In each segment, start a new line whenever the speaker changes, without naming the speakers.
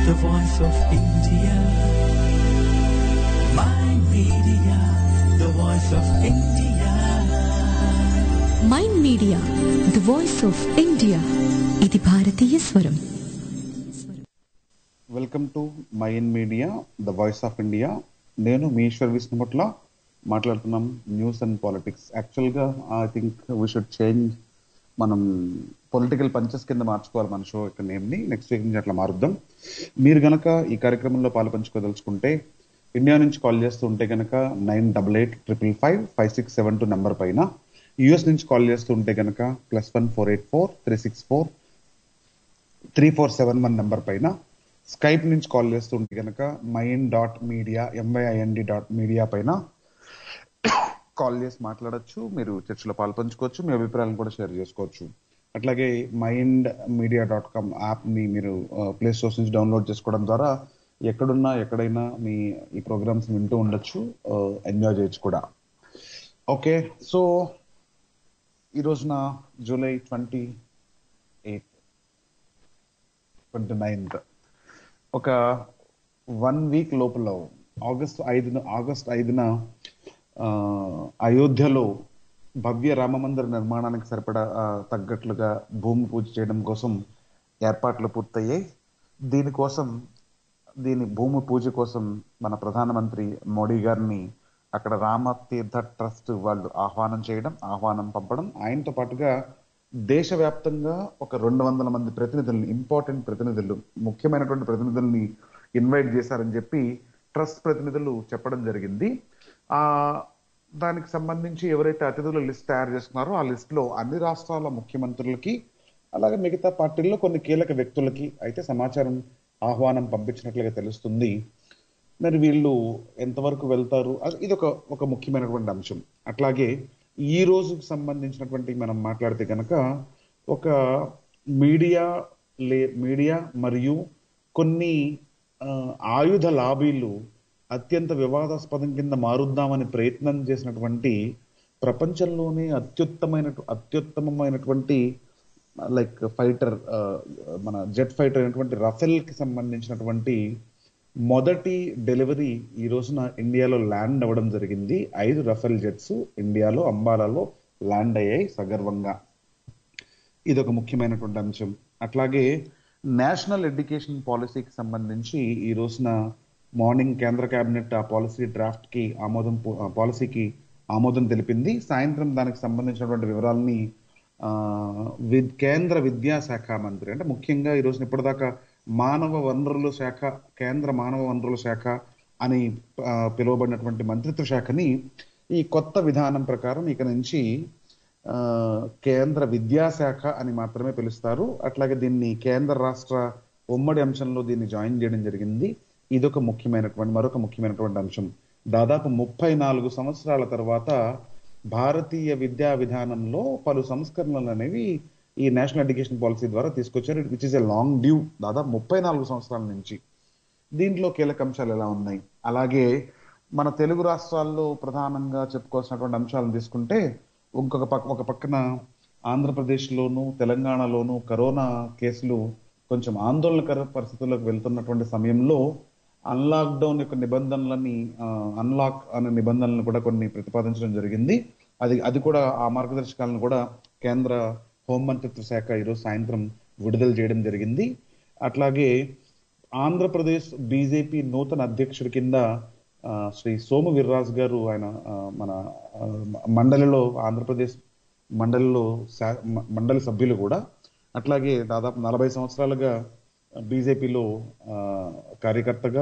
the voice of India. My media, the voice of India.
Mind media the voice of India ఇది భారతీయ స్వరం
welcome to my in media the voice of India నేను మీ ఈశ్వర్ విష్ణుముట్ల మాట్లాడుతున్నాం news and politics యాక్చువల్గా I think we should change మనం political punches కింద మార్చుకోవాలి మన షో యొక్క నేమ్ని నెక్స్ట్ వీక్ నుంచి అట్లా మారుద్దాం మీరు గనక ఈ కార్యక్రమంలో పాలు పంచుకోదలుచుకుంటే ఇండియా నుంచి కాల్ చేస్తూ ఉంటే గనక nine double eight triple five five six seven two number పైన యుఎస్ నుంచి కాల్ చేస్తూ ఉంటే గనక plus one four eight four three six four three four seven one number పైన స్కైప్ నుంచి కాల్ చేస్తుంటే కనుక mine dot media M Y I N D dot media పైన కాల్ చేసి మాట్లాడొచ్చు మీరు చర్చలో పాల్పంచుకోవచ్చు మీ అభిప్రాయాలను కూడా షేర్ చేసుకోవచ్చు అట్లాగే మైండ్ మీడియా డాట్ కామ్ యాప్ని మీరు ప్లే స్టోర్స్ నుంచి డౌన్లోడ్ చేసుకోవడం ద్వారా ఎక్కడున్నా ఎక్కడైనా మీ ఈ ప్రోగ్రామ్స్ వింటూ ఉండొచ్చు ఎంజాయ్ చేయొచ్చు కూడా ఓకే సో ఈ రోజున July twenty eighth twenty ninth ఒక వన్ వీక్ లోపల ఆగస్ట్ ఐదున ఆగస్ట్ ఐదున ఆ, అయోధ్యలో భవ్య రామ మందిర నిర్మాణానికి సరిపడా ఆ, తగ్గట్లుగా భూమి పూజ చేయడం కోసం ఏర్పాట్లు పూర్తయ్యాయి దీనికోసం దీని భూమి పూజ కోసం మన ప్రధానమంత్రి మోడీ గారిని అక్కడ రామతీర్థ ట్రస్ట్ వాళ్ళు ఆహ్వానం చేయడం ఆహ్వానం పంపడం ఆయనతో పాటుగా దేశవ్యాప్తంగా ఒక రెండు వందల మంది ప్రతినిధుల్ని ఇంపార్టెంట్ ప్రతినిధులు ముఖ్యమైనటువంటి ప్రతినిధుల్ని ఇన్వైట్ చేశారని చెప్పి ట్రస్ట్ ప్రతినిధులు చెప్పడం జరిగింది ఆ దానికి సంబంధించి ఎవరైతే అతిథుల లిస్ట్ తయారు చేస్తున్నారో ఆ లిస్ట్ లో అన్ని రాష్ట్రాల ముఖ్యమంత్రులకి అలాగే మిగతా పార్టీల్లో కొన్ని కీలక వ్యక్తులకి అయితే సమాచారం ఆహ్వానం పంపించినట్లుగా తెలుస్తుంది మరి వీళ్ళు ఎంతవరకు వెళ్తారు అది- ఇది ఒక ఒక ముఖ్యమైనటువంటి అంశం అట్లాగే ఈ రోజుకు సంబంధించినటువంటి మనం మాట్లాడితే కనుక ఒక మీడియా లే మీడియా మరియు కొన్ని ఆ, ఆయుధ లాబీలు అత్యంత వివాదాస్పదం కింద మారుద్దామని ప్రయత్నం చేసినటువంటి ప్రపంచంలోనే అత్యుత్తమైన అత్యుత్తమమైనటువంటి లైక్ ఫైటర్ మన జెట్ ఫైటర్ అయినటువంటి రఫెల్ కి సంబంధించినటువంటి మొదటి డెలివరీ ఈ రోజున ఇండియాలో ల్యాండ్ అవ్వడం జరిగింది ఐదు రఫెల్ జెట్స్ ఇండియాలో అంబాలాలో ల్యాండ్ అయ్యాయి సగర్వంగా ఇది ఒక ముఖ్యమైనటువంటి అంశం అట్లాగే నేషనల్ ఎడ్యుకేషన్ పాలసీకి సంబంధించి ఈ రోజున మార్నింగ్ కేంద్ర కేబినెట్ ఆ పాలసీ డ్రాఫ్ట్ కి ఆమోదం పు- ఆ పాలసీకి ఆమోదం తెలిపింది సాయంత్రం దానికి సంబంధించినటువంటి వివరాలని ఆ, విద్ కేంద్ర విద్యాశాఖ మంత్రి అంటే ముఖ్యంగా ఈ రోజున ఇప్పటిదాకా మానవ వనరుల శాఖ కేంద్ర మానవ వనరుల శాఖ అని ఆ, పిలువబడినటువంటి మంత్రిత్వ శాఖని ఈ కొత్త విధానం ప్రకారం ఇక నుంచి ఆ, కేంద్ర విద్యాశాఖ అని మాత్రమే పిలుస్తారు అట్లాగే దీన్ని కేంద్ర రాష్ట్ర ఉమ్మడి అంశంలో దీన్ని జాయిన్ చేయడం జరిగింది ఇదొక ముఖ్యమైనటువంటి మరొక ముఖ్యమైనటువంటి అంశం దాదాపు ముప్పై నాలుగు సంవత్సరాల తర్వాత భారతీయ విద్యా విధానంలో పలు సంస్కరణలు అనేవి ఈ నేషనల్ ఎడ్యుకేషన్ పాలసీ ద్వారా తీసుకొచ్చారు which is a long due దాదాపు ముప్పై నాలుగు సంవత్సరాల నుంచి దీంట్లో కీలక అంశాలు ఎలా ఉన్నాయి అలాగే మన తెలుగు రాష్ట్రాల్లో ప్రధానంగా చెప్పుకోవాల్సినటువంటి అంశాలను తీసుకుంటే ఇంకొక పక్క ఒక పక్కన ఆంధ్రప్రదేశ్లోను తెలంగాణలోను కరోనా కేసులు కొంచెం ఆందోళనకర పరిస్థితుల్లోకి వెళ్తున్నటువంటి సమయంలో అన్లాక్ డౌన్ యొక్క నిబంధనలని అన్లాక్ అనే నిబంధనలను కూడా కొన్ని ప్రతిపాదించడం జరిగింది అది అది కూడా ఆ మార్గదర్శకాలను కూడా కేంద్ర హోంమంత్రిత్వ శాఖ ఈరోజు సాయంత్రం విడుదల చేయడం జరిగింది అట్లాగే ఆంధ్రప్రదేశ్ బీజేపీ నూతన అధ్యక్షుడి కింద ఆ, శ్రీ సోము వీర్రాజు గారు ఆయన ఆ, మన ఆ, మండలిలో ఆంధ్రప్రదేశ్ మండలిలో శా- మ- మండలి సభ్యులు కూడా అట్లాగే దాదాపు నలభై సంవత్సరాలుగా బీజేపీలో కార్యకర్తగా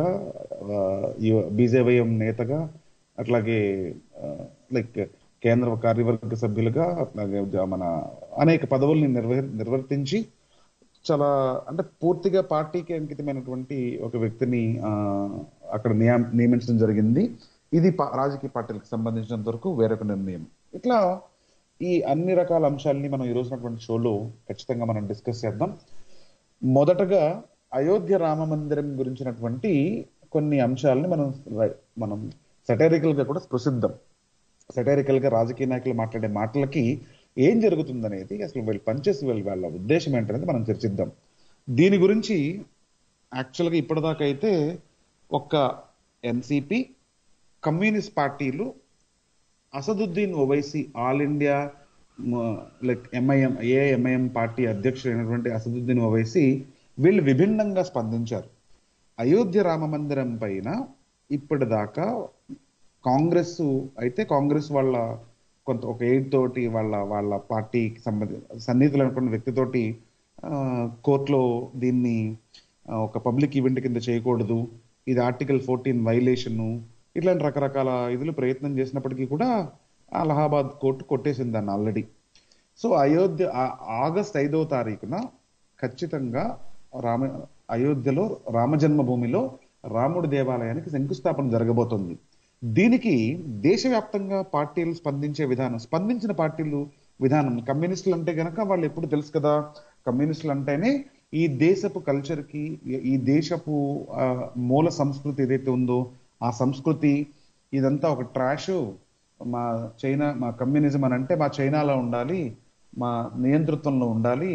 బీజేవైఎం నేతగా అట్లాగే లైక్ కేంద్ర కార్యవర్గ సభ్యులుగా అట్లాగే మన అనేక పదవుల్ని నిర్వ నిర్వర్తించి చాలా అంటే పూర్తిగా పార్టీకి అంకితమైనటువంటి ఒక వ్యక్తిని ఆ, అక్కడ నియా- నియమించడం జరిగింది ఇది పా- రాజకీయ పార్టీలకు సంబంధించినంత వరకు వేరొక నిర్ణయం ఇట్లా ఈ అన్ని రకాల అంశాలని మనం ఈ రోజునటువంటి షోలో ఖచ్చితంగా మనం డిస్కస్ చేద్దాం మొదటగా అయోధ్య రామ మందిరం గురించినటువంటి కొన్ని అంశాలని మనం రై- మనం సెటరికల్ గా కూడా స్పృశిద్దాం సెటరికల్ గా రాజకీయ నాయకులు మాట్లాడే మాటలకి ఏం జరుగుతుందనేది అసలు వీళ్ళు పనిచేసి వీళ్ళ వాళ్ళ ఉద్దేశం ఏంటనేది మనం చర్చిద్దాం దీని గురించి యాక్చువల్గా ఇప్పటిదాకా అయితే ఒక్క ఎన్సిపి కమ్యూనిస్ట్ పార్టీలు Asaduddin Owaisi all India like MIM AIMIM party అధ్యక్షుడైనటువంటి అసదుద్దీన్ ఓవైసీ వీళ్ళు విభిన్నంగా స్పందించారు అయోధ్య రామ మందిరం పైన ఇప్పటిదాకా కాంగ్రెస్ అయితే కాంగ్రెస్ వాళ్ళ కొంత ఒక ఎయిడ్ తోటి వాళ్ళ వాళ్ళ పార్టీకి సంబంధి సన్నిహితులు అనుకున్న వ్యక్తితోటి ఆ, కోర్టులో దీన్ని ఆ, ఒక పబ్లిక్ ఈవెంట్ కింద చేయకూడదు ఇది ఆర్టికల్ ఫోర్టీన్ వైలేషన్ ఇట్లాంటి రకరకాల ఇదిలు ప్రయత్నం చేసినప్పటికీ కూడా అలహాబాద్ కోర్టు కొట్టేసింది దాన్ని ఆల్రెడీ సో అయోధ్య ఆ- ఆగస్ట్ ఐదవ తారీఖున ఖచ్చితంగా రామ అయోధ్యలో రామ జన్మభూమిలో రాముడి దేవాలయానికి శంకుస్థాపన జరగబోతుంది దీనికి దేశవ్యాప్తంగా పార్టీలు స్పందించే విధానం స్పందించిన పార్టీలు విధానం కమ్యూనిస్టులు అంటే గనక వాళ్ళు ఎప్పుడు తెలుసు కదా కమ్యూనిస్టులు అంటేనే ఈ దేశపు కల్చర్ కి ఈ- ఈ దేశపు ఆ, మూల సంస్కృతి ఏదైతే ఉందో ఆ సంస్కృతి ఇదంతా ఒక ట్రాష్ మా చైనా మా కమ్యూనిజం అని అంటే మా చైనాలో ఉండాలి మా నియంతృత్వంలో ఉండాలి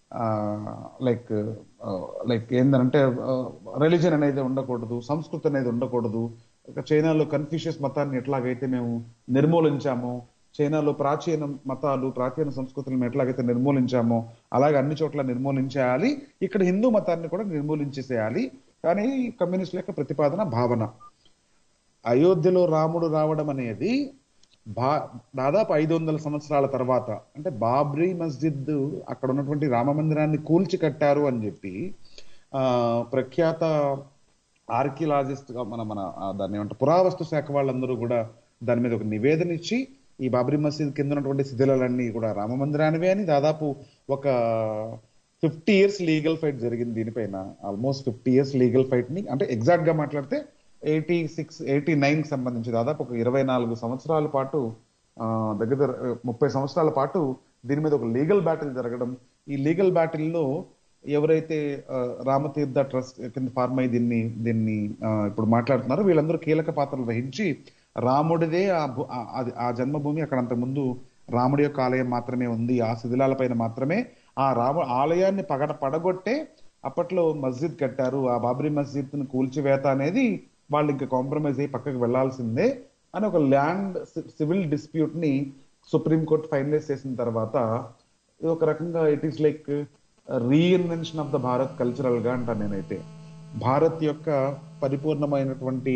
లైక్ లైక్ ఏంటంటే రిలీజన్ అనేది ఉండకూడదు సంస్కృతి అనేది ఉండకూడదు ఇక చైనాలో కన్ఫ్యూషియస్ మతాన్ని ఎట్లాగైతే మేము నిర్మూలించామో చైనాలో ప్రాచీన మతాలు ప్రాచీన సంస్కృతులను ఎట్లాగైతే నిర్మూలించామో అలాగే అన్ని చోట్ల నిర్మూలించేయాలి ఇక్కడ హిందూ మతాన్ని కూడా నిర్మూలించేసేయాలి కానీ కమ్యూనిస్టుల యొక్క ప్రతిపాదన భావన అయోధ్యలో రాముడు రావడం అనేది బా దాదాపు ఐదు వందల సంవత్సరాల తర్వాత అంటే బాబ్రీ మస్జిద్ అక్కడ ఉన్నటువంటి రామ మందిరాన్ని కూల్చి కట్టారు అని చెప్పి ఆ ప్రఖ్యాత ఆర్కియలాజిస్ట్ గా మన మన ఆ, దాన్ని ఏమంటారు పురావస్తు శాఖ వాళ్ళందరూ కూడా దాని మీద ఒక నివేదన ఇచ్చి ఈ బాబ్రీ మసీద్ కింద ఉన్నటువంటి శిథిలాలన్నీ కూడా రామ మందిరానివే అని దాదాపు ఒక ఫిఫ్టీ ఇయర్స్ లీగల్ ఫైట్ జరిగింది దీనిపైన almost fifty years legal fight ని అంటే ఎగ్జాక్ట్ గా మాట్లాడితే ఎయిటీ సిక్స్ ఎయిటీ నైన్ సంబంధించి దాదాపు ఒక ఇరవై నాలుగు సంవత్సరాల పాటు ఆ, దగ్గర దగ్గర, ఆ, ముప్పై సంవత్సరాల పాటు దీని మీద ఒక లీగల్ బ్యాటిల్ జరగడం ఈ లీగల్ బ్యాటిల్లో ఎవరైతే ఆ, రామతీర్థ ట్రస్ట్ కింద ఫార్మ్ అయి దీన్ని దీన్ని ఆ, ఇప్పుడు మాట్లాడుతున్నారో వీళ్ళందరూ కీలక పాత్రలు వహించి రాముడిదే ఆ భూ- ఆ- అది- ఆ జన్మభూమి అక్కడ అంతకుముందు రాముడి యొక్క ఆలయం మాత్రమే ఉంది ఆ శిథిలాల పైన మాత్రమే ఆ రాము ఆలయాన్ని పగడ పడగొట్టే అప్పట్లో మస్జిద్ కట్టారు ఆ బాబ్రీ మస్జిద్ ను కూల్చివేత అనేది వాళ్ళు ఇంకా కాంప్రమైజ్ అయ్యి పక్కకు వెళ్లాల్సిందే అని ఒక ల్యాండ్ సివిల్ డిస్ప్యూట్ ని సుప్రీం కోర్ట్ ఫైనలైజ్ చేసిన తర్వాత ఇది ఒక రకంగా it is like reinvention of the Bharat cultural గా అంటాను నేనైతే భారత్ యొక్క పరిపూర్ణమైనటువంటి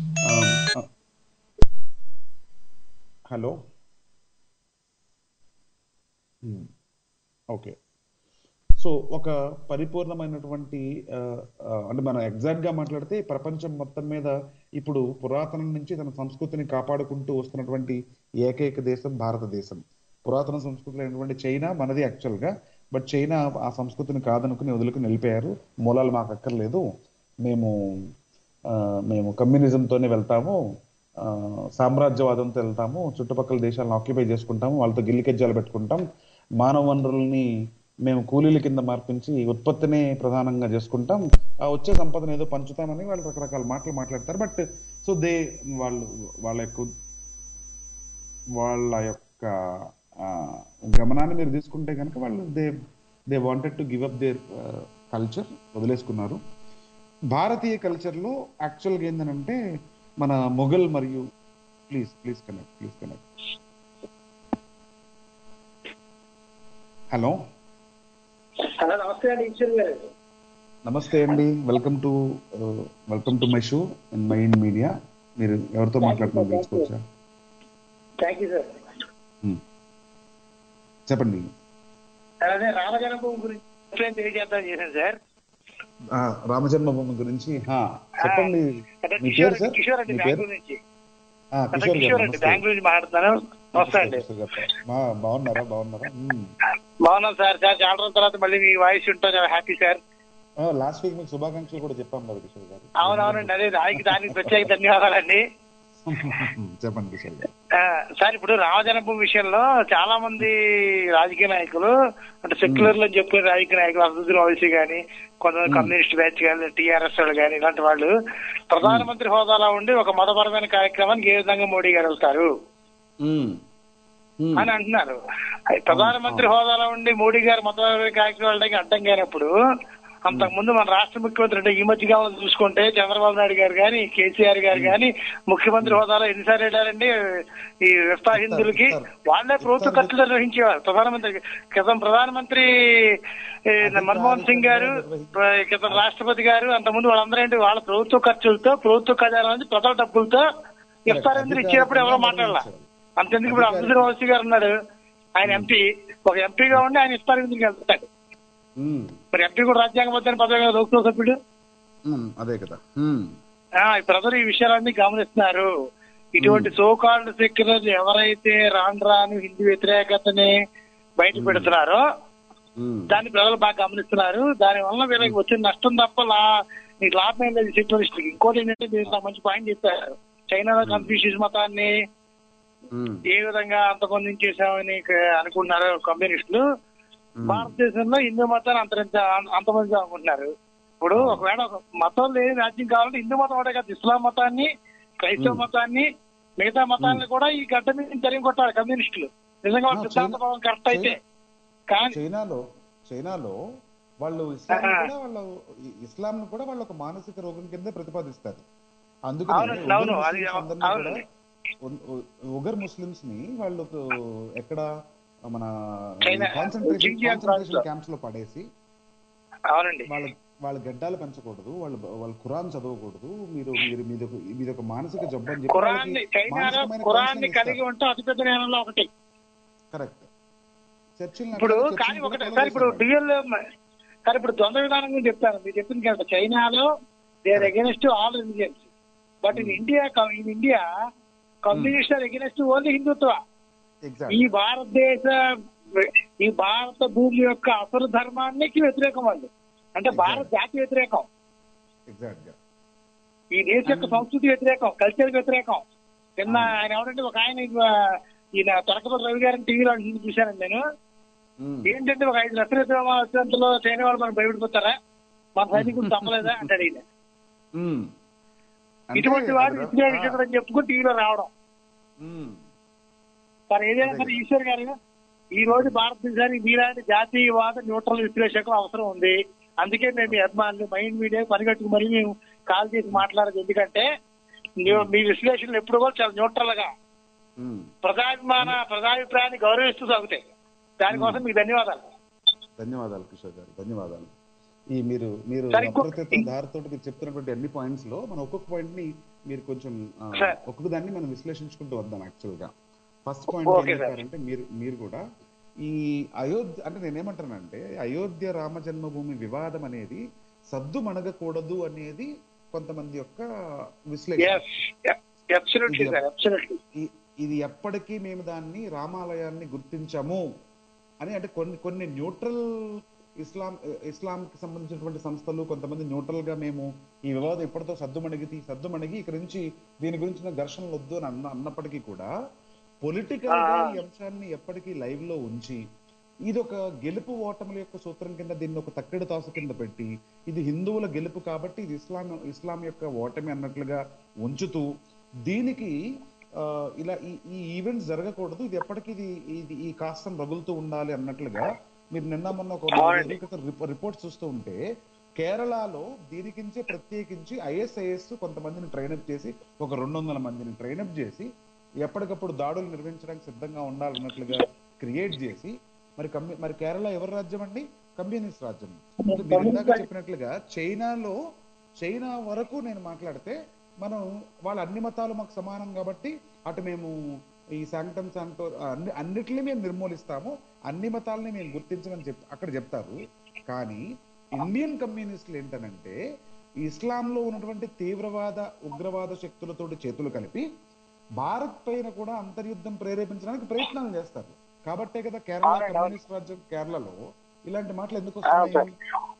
హలో ఓకే సో ఒక పరిపూర్ణమైనటువంటి ఆ, ఆ, అంటే మనం ఎగ్జాక్ట్ గా మాట్లాడితే ప్రపంచం మొత్తం మీద ఇప్పుడు పురాతనం నుంచి తన సంస్కృతిని కాపాడుకుంటూ వస్తున్నటువంటి ఏకైక దేశం భారతదేశం పురాతన సంస్కృతిలో అయినటువంటి చైనా మనది యాక్చువల్ గా బట్ చైనా ఆ సంస్కృతిని కాదనుకుని వదులుకుని వెళ్ళిపోయారు మూలాలు మాకు అక్కర్లేదు మేము ఆ, మేము కమ్యూనిజంతోనే వెళ్తాము ఆ, సామ్రాజ్యవాదంతో వెళ్తాము చుట్టుపక్కల దేశాలను ఆక్యుపై చేసుకుంటాము వాళ్ళతో గిల్లికెజ్జాలు పెట్టుకుంటాం మానవ వనరుల్ని మేము కూలీల కింద మార్పించి ఉత్పత్తినే ప్రధానంగా చేసుకుంటాం ఆ వచ్చే సంపదను ఏదో పంచుతామని వాళ్ళు రకరకాల మాటలు మాట్లాడతారు బట్ సో దే వాళ్ళు వాళ్ళ యొక్క వాళ్ళ యొక్క ఆ, గమనాన్ని మీరు తీసుకుంటే కనుక వాళ్ళు they they wanted to give up their culture వదిలేసుకున్నారు భారతీయ కల్చర్లో యాక్చువల్గా ఏంటంటే మన మొఘల్ మరియు please please connect please connect hello
hello నమస్తే అండి ఈశ్వర్ గారు
నమస్తే అండి welcome to welcome to my show in my in media మీరు ఎవరితో మాట్లాడుతున్నారు తెలుసుకోవచ్చా
థ్యాంక్ యూ సార్
Hmm. చెప్పండి
సార్ అదే రామజన్మభూమి గురించి ఎక్స్ప్లెయిన్ తెలియజేద్దాం చేశాను సార్
ఆ, రామజన్మభూమి గురించి హా, చెప్పండి
అంటే
మీ
కిషోర్
పేరు సార్
కిషోర్ అండి
మీ పేరు
బెంగళూరు నుంచి
ఆ,
అంటే
కిషోర్ గారు
కిషోర్ అండి
నమస్తే.
బెంగళూరు నుంచి మాట్లాడుతున్నాను నమస్తే అండి
కిషోర్ గారు. మా- బాగున్నారా బాగున్నారా మ్మ్.
బాగున్నాం సార్ సార్ చాలా రోజుల తర్వాత మళ్ళీ మీ వాయిస్ ఉంటాం చాలా హ్యాపీ సార్
ఆ, లాస్ట్ వీక్ మీకు శుభాకాంక్షలు కూడా చెప్పాం కదా కిషోర్ గారు
అవునవునండి అదే దానికి దానికి ప్రత్యేక ధన్యవాదాలండి
చెప్పండి కిషోర్ గారు
ఆ, సార్ ఇప్పుడు రామజన్మభూమి విషయంలో చాలా మంది రాజకీయ నాయకులు అంటే సెక్యులర్ అని చెప్పిన రాజకీయ నాయకులు అభివృద్ధి వైసీ గాని కొంతమంది కమ్యూనిస్ట్ బ్యాచ్ కానీ టీఆర్ఎస్ వాళ్ళు కానీ ఇలాంటి వాళ్ళు ప్రధానమంత్రి హోదాలో ఉండి ఒక మతపరమైన కార్యక్రమానికి ఏ విధంగా మోడీ గారు వెళ్తారు
మ్మ్. మ్మ్.
అని అంటున్నారు ప్రధానమంత్రి హోదాలో ఉండి మోడీ గారు మతపరమైన కార్యక్రమాలకి అడ్డం కానప్పుడు అంతకు ముందు మన రాష్ట్ర ముఖ్యమంత్రి అంటే ఈ మధ్య కాలం చూసుకుంటే చంద్రబాబు నాయుడు గారు కానీ కేసీఆర్ గారు కానీ ముఖ్యమంత్రి హోదాలో ఎన్నిసార్లు వెళ్ళారండి ఈ విస్తా హిందువులకి
ఇస్తారు.
వాళ్ళే ప్రభుత్వ
ఇస్తారు.
ఖర్చులు నిర్వహించేవారు ప్రధానమంత్రి క్రితం ప్రధానమంత్రి ఏ, మన్మోహన్ సింగ్ గారు ప్ర- క్రితం రాష్ట్రపతి గారు అంతకుముందు వాళ్ళందరూ ఏంటి వాళ్ళ ప్రభుత్వ ఖర్చులతో ప్రభుత్వ ఖజానా నుంచి ప్రజల డబ్బులతో ఇఫ్తార్ విందులు ఇచ్చేటప్పుడు ఎవరో మాట్లాడాల అంతెందుకు ఇప్పుడు అబ్దుల్ ఓవైసీ గారు ఉన్నారు ఆయన ఎంపీ ఒక ఎంపీగా ఉండి ఆయన ఇఫ్తార్ విందుకి వెళ్తాడు
ఉమ్,
మరి ఎంపీ కూడా రాజ్యాంగబద్ధమైన పదవి కదా లోక్సభ సభ్యుడు
ఉమ్, అదే కదా ఉమ్,
ఆ, ఈ ప్రజలు ఈ విషయాలన్నీ గమనిస్తున్నారు ఇటువంటి సోకాల్డ్ సెక్యులర్ ఎవరైతే రాను రాను హిందూ వ్యతిరేకతని బయట పెడుతున్నారో
ఉమ్,
దాన్ని ప్రజలు బాగా గమనిస్తున్నారు దాని వల్ల వీళ్ళకి వచ్చిన నష్టం తప్ప లా నీకు లాభం ఏం లేదు సెక్యులరిస్ట్ ఇంకోటి ఏంటంటే మీరు నాకు మంచి పాయింట్ చెప్పారు చైనాలో కన్ఫ్యూషియస్ మతాన్ని
ఉమ్,
ఏ విధంగా అంతమొందించేసామని క- అనుకుంటున్నారు కమ్యూనిస్టులు
ఉమ్.
భారతదేశంలో హిందూ మతాన్ని అంతరించ అంతమంది అనుకుంటున్నారు ఇప్పుడు ఒకవేళ ఒక మతం లేని రాజ్యం కావాలంటే హిందూ మతం ఒకటే కాదు ఇస్లాం మతాన్ని క్రైస్తవ మతాన్ని మిగతా మతాన్ని కూడా ఈ గడ్డ మీద జరిగి కొట్టాలి కమ్యూనిస్టులు నిజంగా వాళ్ళ
ఆ,
సిద్ధాంత
చైనా-
భావం కరెక్ట్ అయితే కానీ
చైనాలో చైనాలో వాళ్ళు ఇస్లాం
ఆహా.
కూడా వాళ్ళు ఇస్లాం కూడా వాళ్ళు ఒక మానసిక రోగం కింద ప్రతిపాదిస్తారు
అవునండి,
అందుకని
అవును,
ఉగర్
అది
ముస్లిమ్స్ అందరినీ కూడా
అవునండి.
ఉ- ఉ- ఉగర్ ముస్లిమ్స్ ని వాళ్ళు ఎక్కడ మన
చైనా,
కాన్సన్ట్రేషన్
జింజియాంగ్
కాన్సన్ట్రేషన్
ప్రాంతంలో.
క్యాంప్స్ లో పడేసి
అవునండి
వాళ్ళ వాళ్ళ గడ్డాలు పెంచకూడదు వాళ్ళు వాళ్ళ ఖురాన్ చదవకూడదు మీరు మీరు మీద మీద ఒక మానసిక జబ్బు అని చెప్పి
ఖురాన్
వాళ్ళకి
చైనాలో
మానసికమైన
ఖురాన్ ని
counseling
కలిగి
ఇస్తారు.
ఉంటే అతిపెద్ద జ్ఞానంలో ఒకటి
కరెక్ట్ చర్చిలను
ఇప్పుడు
అట్లా
కానీ
చర్చిలను
ఒకటి
కూడా
సార్ ఇప్పుడు
కొలగొట్టేశారు.
డ్యూయల్ సార్ ఇప్పుడు ద్వంద్వ విధానం గురించి చెప్తాను మీరు చెప్పింది కదా చైనాలో they are against all religions but in India in India communist are against only Hindutva
Exactly.
ఈ భారతదేశ ఈ భారత భూమి యొక్క అసలు ధర్మానికి వ్యతిరేకం వాళ్ళు అంటే భారత జాతి వ్యతిరేకం
Exact గా
ఈ దేశ యొక్క సంస్కృతి వ్యతిరేకం కల్చర్ వ్యతిరేకం నిన్న ఆయన ఎవరంటే ఒక ఆయన ఇవ- ఈయన తొరకపల్లి రవి గారిని టీవీలో చూశానండి నేను
ఉమ్.
ఏంటంటే ఒక ఐదు లక్షల విమానాశ్రయంలో చైనా వాళ్ళు మనం భయపడిపోతారా మన సైనికులు తప్పలేదా అంటాడు ఈయన
ఉమ్. అంటే
ఇటువంటి వాడు
అది-
విశ్లేషకుడు అని చెప్పుకుని టీవీలో రావడం
ఉమ్.
మరి ఏదైనా సరే ఈశ్వర్ గారు ఈ రోజు భారతదేశానికి మీలాంటి జాతీయవాద న్యూట్రల్ విశ్లేషకులు అవసరం ఉంది అందుకే మేము మీ అభిమానులు మైండ్ మీడియా పనిగట్టుకు మరి మేము కాల్ చేసి మాట్లాడదు ఎందుకంటే మీ- మీ విశ్లేషణలు ఎప్పుడు కూడా చాలా న్యూట్రల్ గా
ఉమ్.
ప్రజాభిమాన ప్రజాభిప్రాయాన్ని గౌరవిస్తూ సాగుతాయి దానికోసం మీకు ధన్యవాదాలు
ధన్యవాదాలు కిషోర్ గారు ధన్యవాదాలు ఈ మీరు మీరు
సరే, ఇంకొక-
అప్రతిత్వ ధారతో మీరు చెప్తున్నటువంటి అన్ని పాయింట్స్ లో మనం ఒక్కొక్క పాయింట్ ని మీరు కొంచెం ఆ,
సార్.
ఒక్కొక్క దాన్ని మనం విశ్లేషించుకుంటూ వద్దాం యాక్చువల్ గా ఫస్ట్ పాయింట్
ఓకే,
ఏం
సార్.
చెప్పారంటే మీరు మీరు కూడా ఈ అయోధ్య అంటే నేనేమంటానంటే అయోధ్య రామ జన్మభూమి వివాదం అనేది సద్దు మణగకూడదు అనేది కొంతమంది యొక్క విశ్లేషణ
అబ్సల్యూట్లీ సార్ అబ్సల్యూట్లీ
ఈ- ఇది ఎప్పటికీ మేము దాన్ని రామాలయాన్ని గుర్తించము అని అంటే కొన్ని కొన్ని న్యూట్రల్ ఇస్లాం ఇస్లాం కి సంబంధించినటువంటి సంస్థలు కొంతమంది న్యూట్రల్ గా మేము ఈ వివాదం ఎప్పటితో సద్దుమణిగి సద్దుమణిగి ఇక్కడ నుంచి దీని గురించిన ఘర్షణలు వద్దు అని అన్న అన్నప్పటికీ కూడా పొలిటికల్ గా ఈ అంశాన్ని ఎప్పటికీ లైవ్ లో ఉంచి ఇది ఒక గెలుపు ఓటముల యొక్క సూత్రం కింద దీన్ని ఒక తక్కెడు తాసు కింద పెట్టి ఇది హిందువుల గెలుపు కాబట్టి ఇది ఇస్లాం ఇస్లాం యొక్క ఓటమి అన్నట్లుగా ఉంచుతూ దీనికి ఆ, ఇలా ఈ ఈ ఈవెంట్స్ జరగకూడదు ఇది ఎప్పటికీ ఇది ఇది ఈ కాస్తం రగులుతూ ఉండాలి అన్నట్లుగా మీరు నిన్న మొన్న ఒక
అవునండి.
రిపోర్ట్ చూస్తూ ఉంటే కేరళలో దీనికించే ప్రత్యేకించి ఐఎస్ఐఎస్ కొంతమందిని ట్రైనప్ చేసి ఒక రెండు వందల మందిని ట్రైనప్ చేసి ఎప్పటికప్పుడు దాడులు నిర్వహించడానికి సిద్ధంగా ఉండాలన్నట్లుగా క్రియేట్ చేసి మరి కమ్యూ మరి కేరళ ఎవరి రాజ్యం అండి కమ్యూనిస్ట్ రాజ్యం అంటే మీరు ఇందాక చెప్పినట్లుగా చైనాలో చైనా వరకు నేను మాట్లాడితే మనం వాళ్ళ అన్ని మతాలు మాకు సమానం కాబట్టి అటు మేము ఈ శాంక్టమ్ శాంక్టో అన్ని అన్నిటిని మేము నిర్మూలిస్తాము అన్ని మతాలని మేము గుర్తించమని చెప్ అక్కడ చెప్తారు కానీ ఇండియన్ కమ్యూనిస్టులు ఏంటనంటే ఈ ఇస్లాంలో ఉన్నటువంటి తీవ్రవాద ఉగ్రవాద శక్తులతోటి చేతులు కలిపి భారత్ పైన కూడా అంతర్యుద్ధం ప్రేరేపించడానికి ప్రయత్నాలు చేస్తారు కాబట్టే కదా కేరళ కమ్యూనిస్ట్ రాజ్యం కేరళలో ఇలాంటి మాటలు ఎందుకు వస్తున్నాయి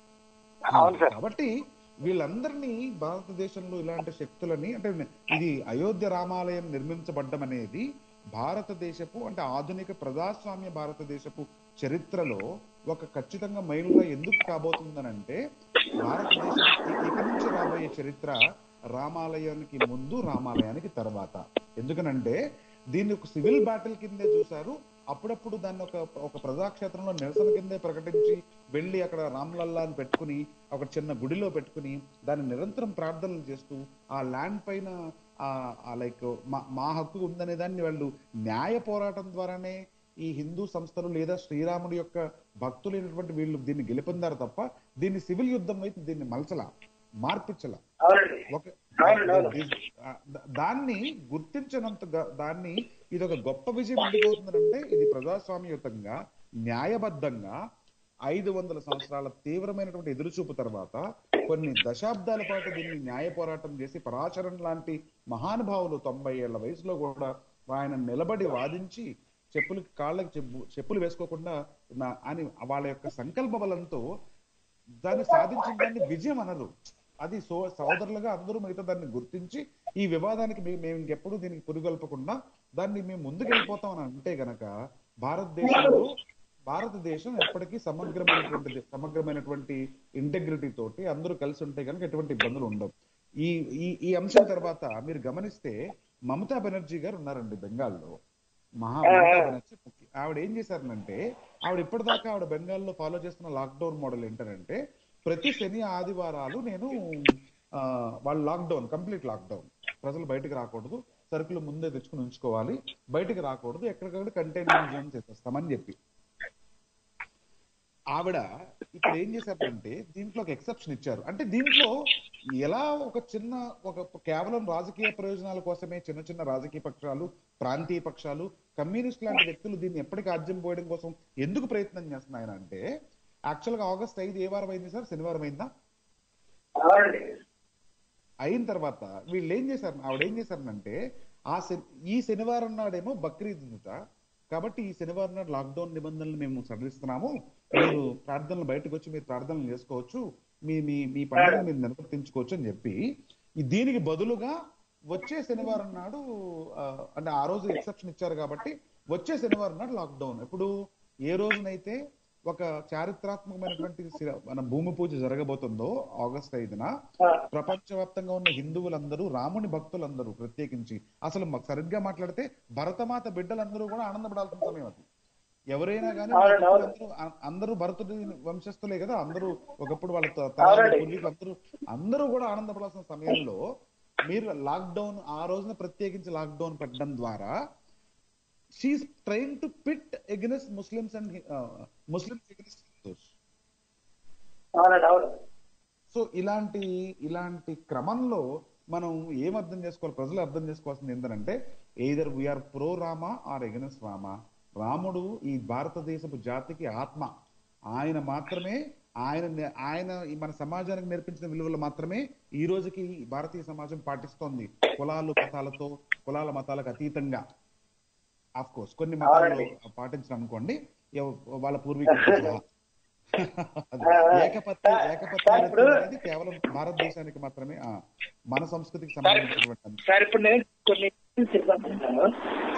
అవును సార్
కాబట్టి వీళ్ళందరినీ భారతదేశంలో ఇలాంటి శక్తులని అంటే ఇది అయోధ్య రామాలయం నిర్మించబడ్డం అనేది భారతదేశపు అంటే ఆధునిక ప్రజాస్వామ్య భారతదేశపు చరిత్రలో ఒక ఖచ్చితంగా మైలుగా ఎందుకు కాబోతుందనంటే భారతదేశం ఇ- ఇక నుంచి రాబోయే చరిత్ర రామాలయానికి ముందు రామాలయానికి తర్వాత ఎందుకనంటే దీన్ని ఒక సివిల్ బ్యాటిల్ కిందే చూశారు అప్పుడప్పుడు దాన్ని ఒక ఒక ప్రజాక్షేత్రంలో నిరసన కిందే ప్రకటించి వెళ్ళి అక్కడ రామ్లల్లా అని పెట్టుకుని ఒక చిన్న గుడిలో పెట్టుకుని దాన్ని నిరంతరం ప్రార్థనలు చేస్తూ ఆ ల్యాండ్ పైన ఆ లైక్ మా మా హక్కు ఉందనే దాన్ని వాళ్ళు న్యాయ పోరాటం ద్వారానే ఈ హిందూ సంస్థలు లేదా శ్రీరాముడి యొక్క భక్తులైనటువంటి వీళ్ళు దీన్ని గెలుపొందారు తప్ప దీన్ని సివిల్ యుద్ధం వైపు దీన్ని మలచల మార్పిచ్చల
అవునండి
ఒక
అవును, అవును.
ఆ, ద- దాన్ని గుర్తించినంత గ- దాన్ని ఇది ఒక గొప్ప విజయం ఎందుకు అవుతుందంటే ఇది ప్రజాస్వామ్యయుతంగా న్యాయబద్ధంగా ఐదు వందల సంవత్సరాల తీవ్రమైనటువంటి ఎదురుచూపు తర్వాత కొన్ని దశాబ్దాల పాటు దీన్ని న్యాయ పోరాటం చేసి పరాశరన్ లాంటి మహానుభావులు తొంభై ఏళ్ల వయసులో కూడా ఆయన నిలబడి వాదించి చెప్పులు కాళ్ళకి చెప్పు చెప్పులు వేసుకోకుండా నా- అని వాళ్ళ యొక్క సంకల్ప బలంతో దాన్ని సాధించిన దాన్ని విజయం అనరు అది సో సోదరులుగా అందరూ మిగతా దాన్ని గుర్తించి ఈ వివాదానికి మే- మేము ఇంకెప్పుడు దీనికి పురుగొల్పకుండా దాన్ని మేము ముందుకు వెళ్ళిపోతాం అని అంటే గనక భారతదేశంలో భారతదేశం ఎప్పటికీ సమగ్రమైనటువంటి సమగ్రమైనటువంటి ఇంటెగ్రిటీ తోటి అందరూ కలిసి ఉంటే కనుక ఎటువంటి ఇబ్బందులు ఉండవు ఈ ఈ ఈ అంశం తర్వాత మీరు గమనిస్తే మమతా బెనర్జీ గారు ఉన్నారండి బెంగాల్లో మహా మమతా బెనర్జీ ముఖ్య- ఆవిడ ఏం చేశారనంటే ఆవిడ ఇప్పటిదాకా ఆవిడ బెంగాల్లో ఫాలో చేస్తున్న లాక్డౌన్ మోడల్ ఏంటంటే ప్రతి శని ఆదివారాలు నేను ఆ, వాళ్ళ లాక్డౌన్ కంప్లీట్ లాక్డౌన్ ప్రజలు బయటకు రాకూడదు సరుకులు ముందే తెచ్చుకుని ఉంచుకోవాలి బయటకు రాకూడదు ఎక్కడికక్కడ కంటైన్మెంట్ జోన్ చేసేస్తామని చెప్పి ఆవిడ ఇప్పుడు ఏం చేశారంటే దీంట్లో ఒక ఎక్సెప్షన్ ఇచ్చారు అంటే దీంట్లో ఎలా ఒక చిన్న ఒక కేవలం రాజకీయ ప్రయోజనాల కోసమే చిన్న చిన్న రాజకీయ పక్షాలు ప్రాంతీయ పక్షాలు కమ్యూనిస్ట్ లాంటి వ్యక్తులు దీన్ని ఎప్పటికీ ఆజ్యం పోయడం కోసం ఎందుకు ప్రయత్నం చేస్తున్నాయన అంటే యాక్చువల్ గా ఆగస్ట్ ఐదు ఏ వారం అయింది సార్ శనివారం అయిందా
అవునండి
అయిన తర్వాత వీళ్ళు ఏం చేశారు ఆవిడ ఏం చేశారనంటే ఆ శని- ఈ శనివారం నాడేమో బక్రీద్ ఉందిట కాబట్టి ఈ శనివారం నాడు లాక్డౌన్ నిబంధనలు మేము సడలిస్తున్నాము మీరు ప్రార్థనలు బయటకు వచ్చి మీరు ప్రార్థనలు చేసుకోవచ్చు మీ మీ మీ పండుగను మీరు నిర్వర్తించుకోవచ్చు అని చెప్పి ఈ దీనికి బదులుగా వచ్చే శనివారం నాడు ఆ, అంటే ఆ రోజు ఎక్సెప్షన్ ఇచ్చారు కాబట్టి వచ్చే శనివారం నాడు లాక్డౌన్ ఇప్పుడు ఏ రోజునైతే ఒక చారిత్రాత్మకమైనటువంటి శిల- మన భూమి పూజ జరగబోతుందో ఆగస్ట్ ఐదున ప్రపంచవ్యాప్తంగా ఉన్న హిందువులందరూ రాముని భక్తులందరూ ప్రత్యేకించి అసలు మ- సరిగ్గా మాట్లాడితే భరతమాత బిడ్డలందరూ కూడా ఆనందపడాల్సిన సమయం అది ఎవరైనా కానీ
అవునండి, అవును.
అందరూ అందరూ భరతుడి వంశస్థులే కదా అందరూ ఒకప్పుడు వాళ్ళ త- తరాల
అవునండి.
పూర్వీకులు అందరూ అందరూ కూడా ఆనందపడాల్సిన సమయంలో మీరు లాక్డౌన్ ఆ రోజున ప్రత్యేకించి లాక్డౌన్ పెట్టడం ద్వారా she is trying to pit against Muslims and Muslims against Hindus
అవునండి అవును
సో ఇలాంటి ఇలాంటి క్రమంలో మనం ఏం అర్థం చేసుకోవాలి ప్రజలు అర్థం చేసుకోవాల్సింది ఏంటంటే either we are pro Rama or against Rama రాముడు ఈ భారతదేశపు జాతికి ఆత్మ ఆయన మాత్రమే ఆయన నే- ఆయన ఈ మన సమాజానికి నేర్పించిన విలువలు మాత్రమే ఈ రోజుకి ఈ భారతీయ సమాజం పాటిస్తోంది కులాలు మతాలతో కులాల మతాలకు అతీతంగా ఆఫ్ కోర్స్ కొన్ని మతాలు పాటించడం అనుకోండి ఎవ- వాళ్ళ పూర్వీకులతో సహా అది ఏకపత్య ఏకపత్య
ఇప్పుడు-
అనేది కేవలం భారతదేశానికి మాత్రమే ఆ, మన సంస్కృతికి సంబంధించినటువంటి అంశం.
సార్ ఇప్పుడు నేను కొన్ని చెప్పాను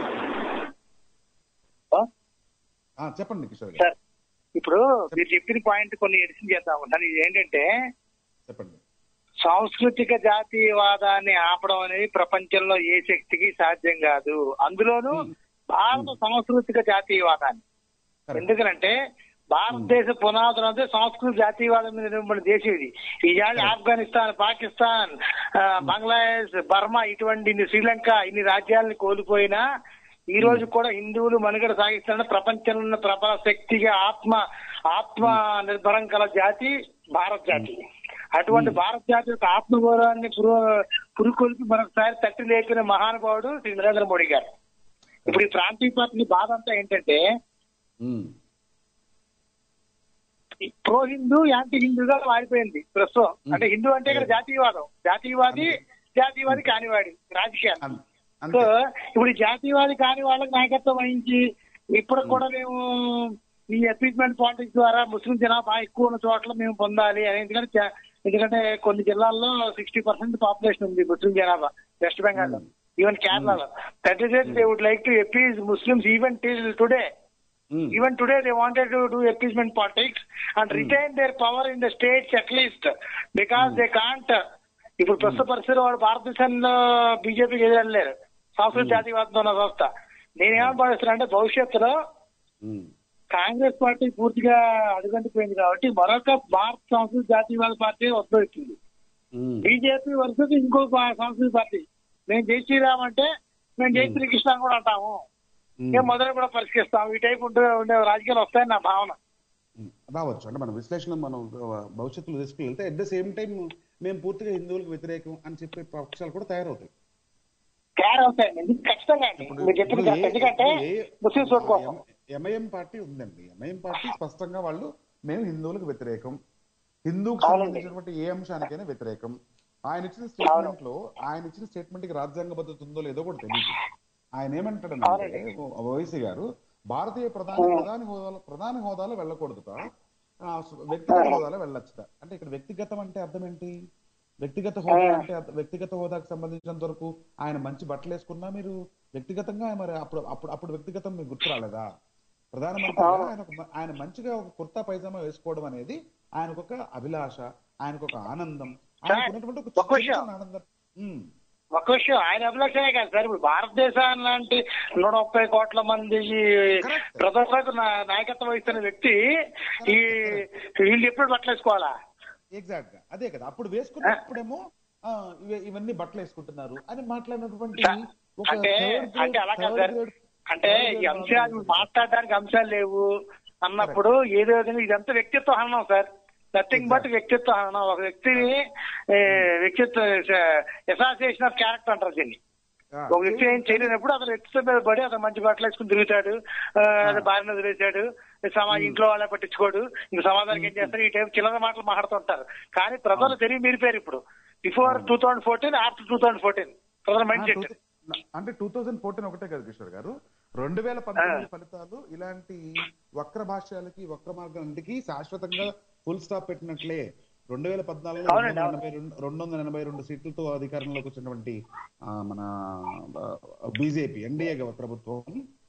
ఆ, చెప్పండి కిషోర్ గారు
సార్ ఇప్పుడు మీరు చెప్పిన పాయింట్ కొన్ని ఎడిషన్ చేద్దాం దాని ఇది ఏంటంటే
చెప్పండి
సాంస్కృతిక జాతీయవాదాన్ని ఆపడం అనేది ప్రపంచంలో ఏ శక్తికి సాధ్యం కాదు అందులోనూ భారత సాంస్కృతిక జాతీయవాదాన్ని
Correct.
ఎందుకంటే భారతదేశ పునాదులు అంటే సంస్కృతి జాతీయవాదం మీద నిలబడిన దేశం ఇది ఈనాడు ఆఫ్ఘనిస్తాన్ పాకిస్తాన్ ఆ, బంగ్లాదేశ్ బర్మా ఇటువంటి ఇన్ని శ్రీలంక ఇన్ని రాజ్యాలను కోల్పోయినా ఈ రోజు కూడా హిందువులు మనుగడ సాగిస్తున్న ప్రపంచంలో ఉన్న ప్రబల శక్తిగా ఆత్మ ఆత్మ నిర్భరం కల జాతి భారత జాతి అటువంటి భారత జాతి యొక్క ఆత్మగౌరవాన్ని పురు పురుకొల్పి మరొకసారి తట్టి లేపిన మహానుభావుడు శ్రీ నరేంద్ర మోడీ గారు ఇప్పుడు ఈ ప్రాంతీయ పార్టీ బాధ అంతా ఏంటంటే
ఉమ్,
ప్రో హిందూ యాంటీ హిందూగా మారిపోయింది ప్రస్తుతం అంటే హిందూ అంటే ఇక్కడ జాతీయవాదం జాతీయవాది జాతీయవాది కానివాడి రాజకీయాలు
అం-
సో
అంతే
ఇప్పుడు ఈ జాతీయవాది కాని వాళ్ళకి నాయకత్వం వహించి ఇప్పుడు కూడా మేము ఈ అపీస్మెంట్ పాలిటిక్స్ ద్వారా ముస్లిం జనాభా ఎక్కువ ఉన్న చోట్ల మేము పొందాలి అని ఎందుకంటే చా- ఎందుకంటే కొన్ని జిల్లాల్లో సిక్స్టీ పర్సెంట్ పాపులేషన్ ఉంది ముస్లిం జనాభా వెస్ట్ బెంగాల్ లో ఈవెన్ కేరళలో that is it they would like to appease Muslims even till today
um,
Even today, they wanted to do appeasement politics and retain their power in the states at least because they can't. ఇప్పుడు ప్రస్తుత పరిస్థితుల్లో వాడు భారతదేశంలో బీజేపీకి ఎదురలేరు సంస్కృత జాతీయవాదంతో ఉన్న సంస్థ నేనేమని భావిస్తున్నా అంటే భవిష్యత్తులో
ఉమ్,
కాంగ్రెస్ పార్టీ పూర్తిగా అడుగంటిపోయింది కాబట్టి మరొక భారత సంస్కృతి జాతీయవాద పార్టీ ఉద్భవిస్తుంది
ఉమ్,
బీజేపీ వర్సెస్ ఇంకో పా- సంస్కృతి పార్టీ మేము జై శ్రీరామ్ అంటే మేము జై శ్రీకృష్ణ అని కూడా అంటాము
ఉమ్.
మేము మొదలు కూడా పరిష్కరిస్తాం ఈ టైప్ ఉంటే ఉండే రాజకీయాలు వస్తాయని నా భావన
ఉమ్, రావచ్చు అంటే మన విశ్లేషణ మనం ఆ, భవిష్యత్తులో తీసుకెళ్తే అట్ ద సేమ్ టైం మేము పూర్తిగా హిందువులకు వ్యతిరేకం అని చెప్పే పక్షాలు కూడా తయారవుతాయి
తయారు అవుతాయండి ఇది ఖచ్చితంగా అండి
ఇప్పుడు
మీరు చెప్పింది
ఇప్పుడు
కరెక్ట్.
ఏ-
ఎందుకంటే
ఏ-
ముస్లింస్ ఓట్ కోసం
ఎంఐఎం పార్టీ ఉందండి ఎంఐఎం పార్టీ స్పష్టంగా వాళ్ళు మేము హిందువులకు వ్యతిరేకం హిందూకు
అవునండి.
సంబంధించినటువంటి ఏ అంశానికైనా వ్యతిరేకం ఆయన ఇచ్చిన స్టేట్మెంట్ లో ఆయన ఇచ్చిన స్టేట్మెంట్ కి రాజ్యాంగ భద్రత ఉందో లేదో కూడా తెలియదు ఆయన ఏమంటాడంటే
అవునండి.
ఓవైసీ గారు భారతీయ ప్రధాని ప్రధాని హోదాలో ప్రధాని హోదాలో వెళ్ళకూడదుట ఆ, వ్యక్తిగత హోదాలో వెళ్ళొచ్చుట అంటే ఇక్కడ వ్యక్తిగతం అంటే అర్థం ఏంటి వ్యక్తిగత హోదా అంటే అర్థ- వ్యక్తిగత హోదాకు సంబంధించినంత వరకు ఆయన మంచి బట్టలు వేసుకున్నా మీరు వ్యక్తిగతంగా మరి అప్పుడు అప్పుడు అప్పుడు వ్యక్తిగతం మీకు గుర్తు రాలేదా ప్రధానమంత్రిగా ఆయన ఒక మ- ఆయన మంచిగా ఒక కుర్తా పైజామా వేసుకోవడం అనేది ఆయనకు ఒక అభిలాష ఆయనకు ఒక ఆనందం ఆయనకు ఉన్నటువంటి ఒక
ఒక్క విషయం.
చిన్న ఆనందం ఉమ్,
ఒక విషయం ఆయన అభిలక్షణే కాదు సార్ ఇప్పుడు భారతదేశం లాంటి నూట ముప్పై కోట్ల మంది ఈ
Correct.
ప్రజలకు నా- నాయకత్వం వహిస్తున్న వ్యక్తి ఈ వీళ్ళు ఎప్పుడు బట్టలేసుకోవాలా
ఎగ్జాక్ట్ గా అదే కదా అప్పుడు వేసుకున్నప్పుడేమో ఆ, ఇవ- ఇవన్నీ బట్టలు వేసుకుంటున్నారు అని మాట్లాడినటువంటి ఒక
అంటే
third grade-
అంటే అలా కాదు
third
సార్
grade-
అంటే
third
ఈ
grade
అంశాలు
వాళ్ళు
మాట్లాడడానికి అంశాలు లేవు అన్నప్పుడు ఏదో విధంగా ఇదంతా వ్యక్తిత్వ హననం సార్ నథింగ్ బట్ వ్యక్తిత్వ హననం ఒక వ్యక్తిని ఏ, వ్యక్తిత్వ అసోసియేషన్ ఆఫ్ క్యారెక్టర్ అంటారు దీన్ని
ఆ,
ఒక వ్యక్తి ఏం చేయలేనప్పుడు అతను వ్యక్తిత్వం మీద పడి అతను మంచి బట్టలు వేసుకుని తిరుగుతాడు ఆ, అది భార్యను వదిలేశాడు సమాజం ఇంట్లో వాళ్ళే పట్టించుకోడు ఇంక సమాజానికి ఏం చేస్తారు ఈ టైప్ చిల్లర మాటలు మాట్లాడుతుంటారు కానీ ప్రజలు తెలివి మీరిపోయారు ఇప్పుడు before two thousand fourteen after two thousand fourteen ప్రజల మైండ్
ఆ,
సెట్
two thou- అంటే టూ థౌజండ్ ఫోర్టీన్ ఒకటే కదా కిషోర్ గారు రెండు వేల పంతొమ్మిది ఫలితాలు ఇలాంటి వక్ర భాష్యాలకి వక్ర మార్గానికి శాశ్వతంగా ఫుల్ స్టాప్ పెట్టినట్లే రెండు వేల పద్నాలుగులో రెండు
అవునండి,
వందల ఎనభై రెండు రెండు వందల ఎనభై రెండు సీట్లతో అధికారంలోకి వచ్చినటువంటి ఆ, మన బీజేపీ ఎన్డీఏ ప్రభుత్వం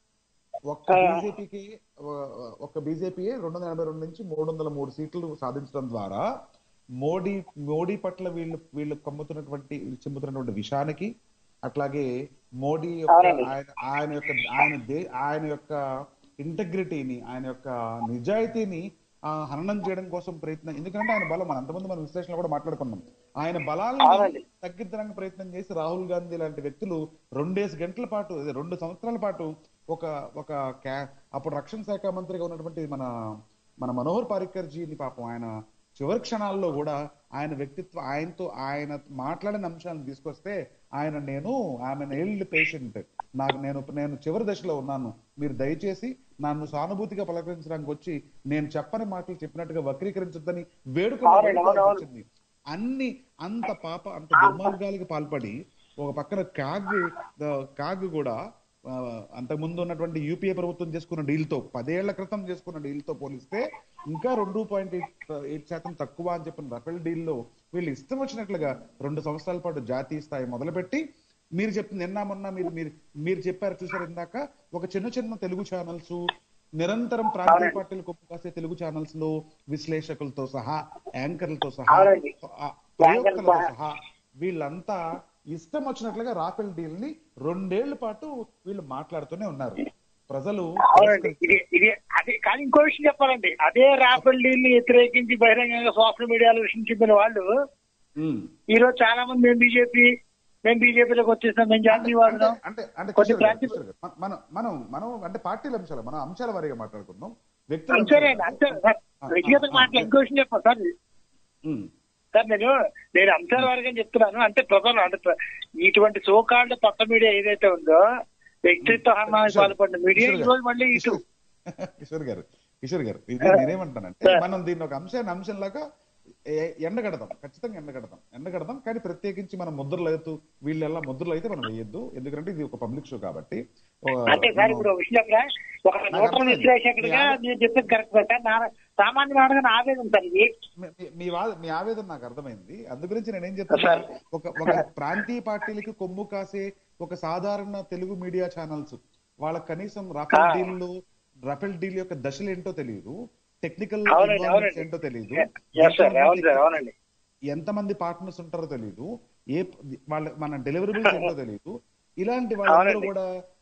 ఒక్క బీజేపీకి ఒక్క బీజేపీ రెండు వందల ఎనభై రెండు నుంచి మూడు వందల మూడు సీట్లు సాధించడం ద్వారా మోడీ మోడీ పట్ల వీళ్ళు వీళ్ళు కమ్ముతున్నటువంటి చెందుతున్నటువంటి విషయానికి అట్లాగే మోడీ యొక్క
అవునండి.
ఆయన ఆయన యొక్క ఆయన దే ఆయన యొక్క ఇంటగ్రిటీని ఆయన యొక్క నిజాయితీని ఆ, హననం చేయడం కోసం ప్రయత్నం ఎందుకంటే ఆయన బలం మన అంతమంది మన విశ్లేషణలో కూడా మాట్లాడుకున్నాం ఆయన బలాలను
అవునండి.
తగ్గించడానికి ప్రయత్నం చేసి రాహుల్ గాంధీ లాంటి వ్యక్తులు రెండేసి గంటల పాటు అదే రెండు సంవత్సరాల పాటు ఒక ఒక క్యా అప్పుడు రక్షణ శాఖ మంత్రిగా ఉన్నటువంటి మన మన మనోహర్ పారిక్కర్ జీని పాపం ఆయన చివరి క్షణాల్లో కూడా ఆయన వ్యక్తిత్వం ఆయనతో ఆయన మాట్లాడిన అంశాలను తీసుకొస్తే ఆయన నేను ఆమె ఎయిల్డ్ పేషెంట్ నాకు నేను నేను చివరి దశలో ఉన్నాను మీరు దయచేసి నన్ను సానుభూతిగా పలకరించడానికి వచ్చి నేను చెప్పని మాటలు చెప్పినట్టుగా వక్రీకరించొద్దని వేడుకున్న
అవునండి, అవును, అవును.
వచ్చింది అన్ని అంత పాప అంత దుర్మార్గాలకి పాల్పడి ఒక పక్కన కాగ్ ఆ, కాగ్ కూడా ఆ, అంతకుముందు ఉన్నటువంటి యూపీఏ ప్రభుత్వం చేసుకున్న డీల్ తో పదేళ్ల క్రితం చేసుకున్న డీల్ తో పోలిస్తే ఇంకా రెండు పాయింట్ ఎయిట్ శాతం తక్కువ అని చెప్పిన రఫేల్ డీల్ లో వీళ్ళు ఇష్టం వచ్చినట్లుగా రెండు సంవత్సరాల పాటు జాతీయ స్థాయి మొదలుపెట్టి మీరు చెప్పింది నిన్న మొన్న మీరు మీరు మీరు చెప్పారు చూసారు ఇందాక ఒక చిన్న చిన్న తెలుగు ఛానల్స్ నిరంతరం ప్రాంతీయ పార్టీలు కొప్పు కాసే తెలుగు ఛానల్స్ లో విశ్లేషకులతో సహా యాంకర్లతో సహా
అవునండి.
ఆ, ప్రయోక్తలతో సహా వీళ్ళంతా ఇష్టం వచ్చినట్లుగా రాఫెల్ డీల్ ని రెండేళ్ల పాటు వీళ్ళు మాట్లాడుతూనే ఉన్నారు ప్రజలు
అవునండి ఇది ఇది అదే కానీ ఇంకో విషయం చెప్పాలండి అదే రాఫెల్ డీల్ ని వ్యతిరేకించి బహిరంగంగా సోషల్ మీడియాలో విషయం చెప్పిన వాళ్ళు
ఉమ్.
ఈ రోజు చాలా మంది మేము బీజేపీ మేము బీజేపీలోకి వచ్చేసాం మేము జాతీయవాదులం
అంటే అంటే
కొన్ని
కిషోర్ గారు,
ప్రాంతీయ-
కిషోర్ గారు, మన- మనం మనం మనం అంటే పార్టీల అంశాలు మనం అంశాల వారీగా మాట్లాడుకుందాం వ్యక్తుల
అంతేనండి
అంశాలు
అంతే సార్ వ్యక్తిగత మాటలు ఇంకో విషయం చెప్పాను సార్
ఉమ్.
సార్ నేను నేను అంశాల వారిగా చెప్తున్నాను అంటే ప్రజలు అంటే ప్ర- ఇటువంటి సోకాళ్ళ పక్క మీడియా ఏదైతే ఉందో వ్యక్తిత్వ హరణానికి
కిషోర్,
పాల్పడిన మీడియా
కిషోర్
ఈ
గారు,
రోజు మళ్ళీ ఇటు
కిషోర్ కిషోర్ గారు కిషోర్ గారు ఇది నేనేమంటానంటే
సార్.
మనం దీన్ని ఒక అంశాన్ని అంశంలాగా ఏ- ఎండగడదాం ఖచ్చితంగా ఎండగడదాం ఎండగడదాం కానీ ప్రత్యేకించి మనం ముద్రలు అవుతూ వీళ్ళెల్లా ముద్రలు అయితే మనం వేయొద్దు ఎందుకంటే ఇది ఒక పబ్లిక్ షో కాబట్టి ఓ,
అంటే సార్
మనం-
ఇప్పుడు ఒక విషయం చెప్పరా ఒక నూతన
అర్థమైంది.
విశ్లేషకుడిగా
మీ ఆవే-
నేను చెప్పేది కరెక్ట్ సార్ నా- సామాన్య మానవుగా నా ఆవేదన సార్ ఇది
మీ- మీ- మీ వా- మీ ఆవేదన నాకు అర్థమైంది అందు గురించి నేనేం చెప్తున్నా ఒక ఒక ప్రాంతీయ పార్టీలకి కొమ్ము కాసే ఒక సాధారణ తెలుగు మీడియా ఛానల్స్ వాళ్ళకి కనీసం రఫేల్
ఆ.
డీల్ రఫేల్ డీల్ యొక్క దశలు ఏంటో తెలియదు టెక్నికల్
అవునండి, అవునండి.
ఏంటో తెలియదు
ఎస్ సార్ అవును సార్ అవునండి
ఎంతమంది పార్ట్నర్స్ ఉంటారో తెలియదు ఏ వాళ్ళ మన డెలివరబుల్స్ ఏంటో తెలియదు ఇలాంటి వాళ్ళందరూ
అవునండి.
కూడా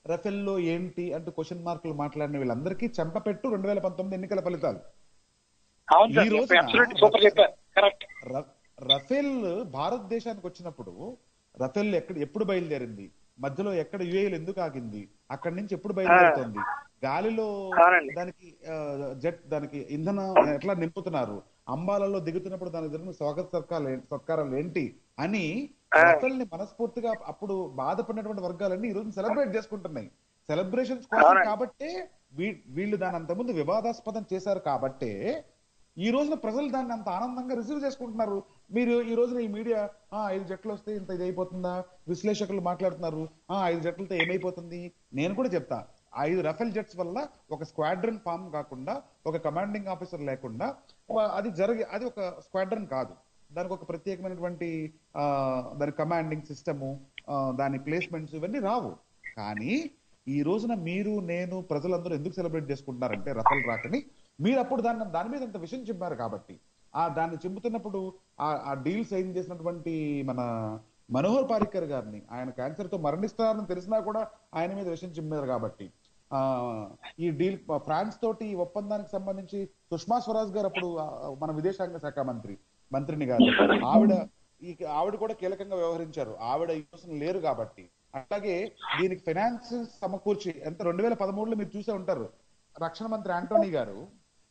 రఫెల్లో ఏంటి అంటూ క్వశ్చన్ మార్కులు మాట్లాడిన వీళ్ళందరికీ చెంపపెట్టు రెండు వేల పంతొమ్మిది ఎన్నికల ఫలితాలు
అవును
ఈ రోజున
సార్ అబ్సల్యూట్ సూపర్ చెప్పారు కరెక్ట్
ర- రఫేల్ భారతదేశానికి వచ్చినప్పుడు రఫేల్ ఎక్కడ ఎప్పుడు బయలుదేరింది మధ్యలో ఎక్కడ యుఏలు ఎందుకు ఆగింది అక్కడి నుంచి ఎప్పుడు బయలుదేరుతోంది గాలిలో
అవునండి.
దానికి ఆ, జెట్ దానికి ఇంధనం ఎట్లా నింపుతున్నారు అంబాలలో దిగుతున్నప్పుడు దానికి జరిగిన స్వాగత సత్కారాలు ఏ- సత్కారాలు ఏంటి అని రఫేల్ ని మనస్ఫూర్తిగా అప్పుడు బాధపడినటువంటి వర్గాలన్నీ ఈ రోజు సెలబ్రేట్ చేసుకుంటున్నాయి సెలబ్రేషన్స్ కోసం
అవునండి.
కాబట్టే వీ- వీళ్ళు దాని అంతకుముందు వివాదాస్పదం చేశారు కాబట్టే ఈ రోజున ప్రజలు దాన్ని అంత ఆనందంగా రిసీవ్ చేసుకుంటున్నారు మీరు ఈ రోజున ఈ మీడియా ఆ ఐదు జట్లు వస్తే ఇంత ఇది అయిపోతుందా విశ్లేషకులు మాట్లాడుతున్నారు ఆ ఐదు జట్లతో ఏమైపోతుంది నేను కూడా చెప్తా ఐదు రఫేల్ జెట్స్ వల్ల ఒక స్క్వాడ్రన్ ఫామ్ కాకుండా ఒక కమాండింగ్ ఆఫీసర్ లేకుండా వా- అది జరిగే అది ఒక స్క్వాడ్రన్ కాదు దానికి ఒక ప్రత్యేకమైనటువంటి ఆ, దాని కమాండింగ్ సిస్టము దాని ప్లేస్మెంట్స్ ఇవన్నీ రావు కానీ ఈ రోజున మీరు నేను ప్రజలందరూ ఎందుకు సెలబ్రేట్ చేసుకుంటున్నారంటే రఫల్ రాకని మీరు అప్పుడు దాన్ని దాని మీద అంత విషయం చెప్పారు కాబట్టి ఆ దాన్ని చెబుతున్నప్పుడు ఆ ఆ డీల్ సైన్ చేసినటువంటి మన మనోహర్ పారిక్కర్ గారిని ఆయన క్యాన్సర్ తో మరణిస్తారని తెలిసినా కూడా ఆయన మీద విషయం చెప్పారు కాబట్టి ఆ ఈ డీల్ ఫ్రాన్స్ తోటి ఈ ఒప్పందానికి సంబంధించి సుష్మా స్వరాజ్ గారు అప్పుడు ఆ, మన విదేశాంగ శాఖ మంత్రి మంత్రిని గారు ఆవిడ ఈ ఆవిడ కూడా కీలకంగా వ్యవహరించారు ఆవిడ ఈ రోజున లేరు కాబట్టి అట్లాగే దీనికి ఫైనాన్స్ సమకూర్చి ఎంత రెండు వేల పదమూడులో మీరు చూసే ఉంటారు రక్షణ మంత్రి ఆంటోనీ గారు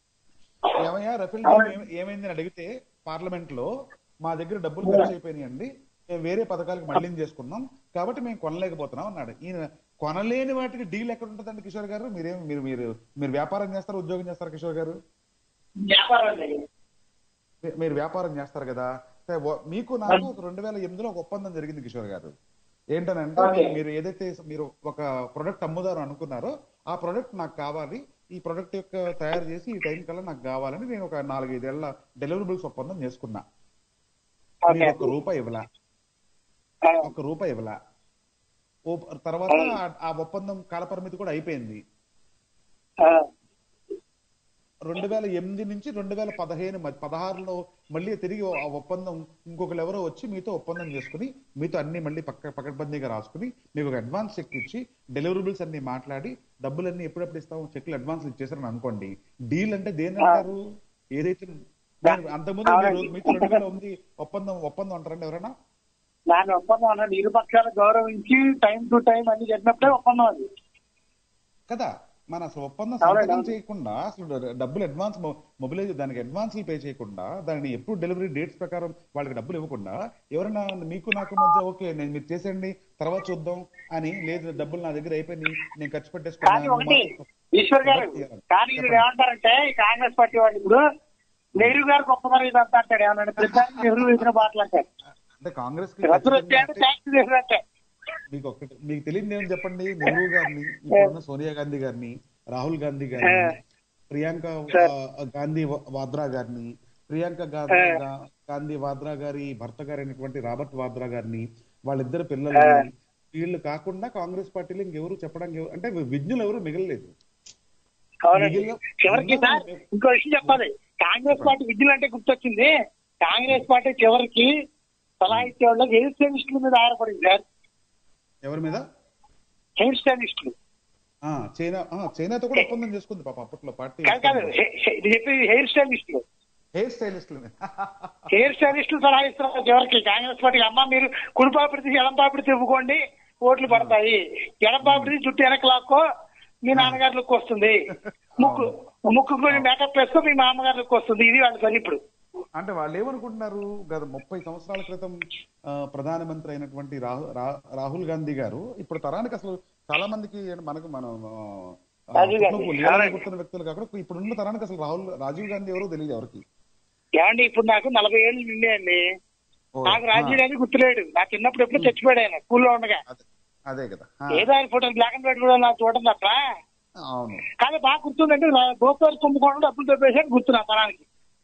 ఏమయ్యా రఫేల్ డీల్ ఏమ- ఏమైందని అడిగితే పార్లమెంట్ లో మా దగ్గర డబ్బులు ఖర్చు అయిపోయినాయండి మేము వేరే పథకాలకు మళ్ళీ చేసుకున్నాం కాబట్టి మేము కొనలేకపోతున్నాం అన్నాడు ఈయన కొనలేని వాటికి డీల్ ఎక్కడ ఉంటుందండి కిషోర్ గారు మీరేం మీరు మీరు మీరు వ్యాపారం చేస్తారా ఉద్యోగం చేస్తారా కిషోర్ గారు
వ్యాపారం
మీ- మీరు వ్యాపారం చేస్తారు కదా సరే, ఓ- మీకు నాకు ఒక రెండు వేల ఎనిమిదిలో ఒక ఒప్పందం జరిగింది కిషోర్ గారు ఏంటనంటే
Okay.
మీ- మీరు ఏదైతే మీరు ఒక ప్రొడక్ట్ అమ్ముదారు అనుకున్నారో ఆ ప్రొడక్ట్ నాకు కావాలి ఈ ప్రొడక్ట్ యొక్క తయారు చేసి ఈ టైం కల్లా నాకు కావాలని నేను ఒక నాలుగైదేళ్ల డెలివరబుల్స్ ఒప్పందం చేసుకున్నా మీరు ఒక రూపాయి ఇవ్వలా ఒక రూపాయి ఇవ్వలా ఓ తర్వాత ఆ- ఆ ఒప్పందం కాలపరిమితి కూడా అయిపోయింది రెండు వేల ఎనిమిది నుంచి రెండు వేల పదిహేను మ- పదహారులో మళ్ళీ తిరిగి ఆ ఒప్పందం ఇంకొకరు ఎవరో వచ్చి మీతో ఒప్పందం చేసుకుని మీతో అన్ని మళ్ళీ పక్క పకడ్బందీగా రాసుకుని మీకు ఒక అడ్వాన్స్ చెక్ ఇచ్చి డెలివరబుల్స్ అన్ని మాట్లాడి డబ్బులన్నీ ఎప్పుడెప్పుడు ఇస్తాం చెక్లు అడ్వాన్స్ ఇచ్చేసారని అనుకోండి డీల్ అంటే దేని అంటారు ఏదైతే దాని- అంతకుముందు మీరు మీతో రెండు వేల ఎనిమిది ఒప్పందం ఒప్పందం అంటారండి ఎవరైనా
దాని ఒప్పందం అన్నది ఇరుపక్షాలు గౌరవించి టైం టు టైం అన్ని చెప్పినప్పుడే ఒప్పందం అది
కదా మన అసలు ఒప్పందం
అవునండి,
సంతకం
అవును.
చేయకుండా అసలు డబ్బులు అడ్వాన్స్ మొబిలైజ్ దానికి అడ్వాన్స్ పే చేయకుండా దాన్ని ఎప్పుడు డెలివరీ డేట్స్ ప్రకారం వాళ్ళకి డబ్బులు ఇవ్వకుండా ఎవరైనా మీకు నాకు మధ్య ఓకే నేను మీరు చేసేయండి తర్వాత చూద్దాం అని లేదు డబ్బులు నా దగ్గర అయిపోయింది నేను ఖర్చు
కానీ
పెట్టేసుకున్నాను
ఒకటి
మాకు-
ఈశ్వర్ గారు కానీ వీళ్ళు ఏమంటారంటే ఈ కాంగ్రెస్ పార్టీ వాళ్ళు ఇప్పుడు నెహ్రూ గారు గొప్పదని ఇదంతా అంటాడు ఏమన్నా ప్రతిదానికి నెహ్రూ ఇచ్చిన మాటలు అంటాడు
అంటే కాంగ్రెస్ కి
రద్దు
ఖచ్చితంగా
వచ్చాయంటే
అంటే
థ్యాంక్స్ నెహ్రూ అంటే
మీకు ఒకటి మీకు తెలియదు ఏమని చెప్పండి నెహ్రూ గారిని ఇప్పుడున్న సోనియా గాంధీ గారిని రాహుల్ గాంధీ గారిని ప్రియాంక ఆ, గాంధీ వా- వాద్రా గారిని ప్రియాంక గాంధీ గా- గాంధీ వాద్రా గారి భర్త గారైనటువంటి రాబర్ట్ వాద్రా గారిని వాళ్ళిద్దరు పిల్లలని వీళ్ళు కాకుండా కాంగ్రెస్ పార్టీలో ఇంకెవరు చెప్పడానికి ఎవరు- అంటే విజ్ఞులు ఎవరు మిగలలేదు
అవునండి
మిగిలిన-
చివరికి సార్ ఇంకో విషయం చెప్పాలి కాంగ్రెస్ పార్టీ విద్యులు అంటే గుర్తొచ్చింది కాంగ్రెస్ పార్టీ చివరికి సలహా ఇచ్చే వాళ్ళకి హెయిర్ స్టైలిస్టుల మీద ఆధారపడింది సార్
ఎవరి మీద
హెయిర్ స్టైలిస్టులు
ఆ చైనా ఆ, చైనాతో కూడా ఒప్పందం చేసుకుంది పాప అప్పట్లో పార్టీ
కాదు కాదు హె- హె- ఇది చెప్పేది హెయిర్ స్టైలిస్టులు
హెయిర్ స్టైలిస్టుల మీద
హెయిర్ స్టైలిస్టులు సలహా ఇస్తున్నారు చివరికి కాంగ్రెస్ పార్టీ అమ్మ మీరు కుడిపాపిడి తీసి ఎడంపాపిడి తిప్పుకోండి ఓట్లు పడతాయి ఎడంపాపిడి తీసి జుట్టు వెనక లాక్కో మీ నాన్నగారి లుక్ వస్తుంది ముక్కు ముక్కు కొన్ని మేకప్ వేసుకో మీ మామగారి లుక్ వస్తుంది ఇది వాళ్ళ పని ఇప్పుడు
అంటే వాళ్ళు ఏమనుకుంటున్నారు గత ముప్పై సంవత్సరాల క్రితం ఆ, ప్రధానమంత్రి అయినటువంటి రాహు- రా- రాహుల్ గాంధీ గారు ఇప్పుడు తరానికి అసలు చాలా మందికి మనకు మనం ఆ, ఆ,
రాజీవ్ గాంధీ.
పుట్టిన లీలగా గుర్తున్న వ్యక్తులు కాకుండా ఇప్పుడున్న తరానికి అసలు రాహుల్ రాజీవ్ గాంధీ ఎవరో తెలియదు ఎవరికి
ఏమండి ఇప్పుడు నాకు నలభై ఏళ్ళు నిండాయండి
ఓ,
నాకు
ఆ,
రాజీవ్ గాంధీ గుర్తులేడు నా చిన్నప్పుడు ఎప్పుడు చచ్చిపోయాడు ఆయన స్కూల్లో ఉండగా
అదే అదే కదా ఆ,
ఏదో ఆయన ఫోటో బ్లాక్ అండ్ వైట్ కూడా నాకు చూడడం తప్ప
అవును
కానీ బాగా గుర్తుందంటే గోపాల్ కుంభకోణం డబ్బులు తెప్పేసాడు గుర్తు నా తరానికి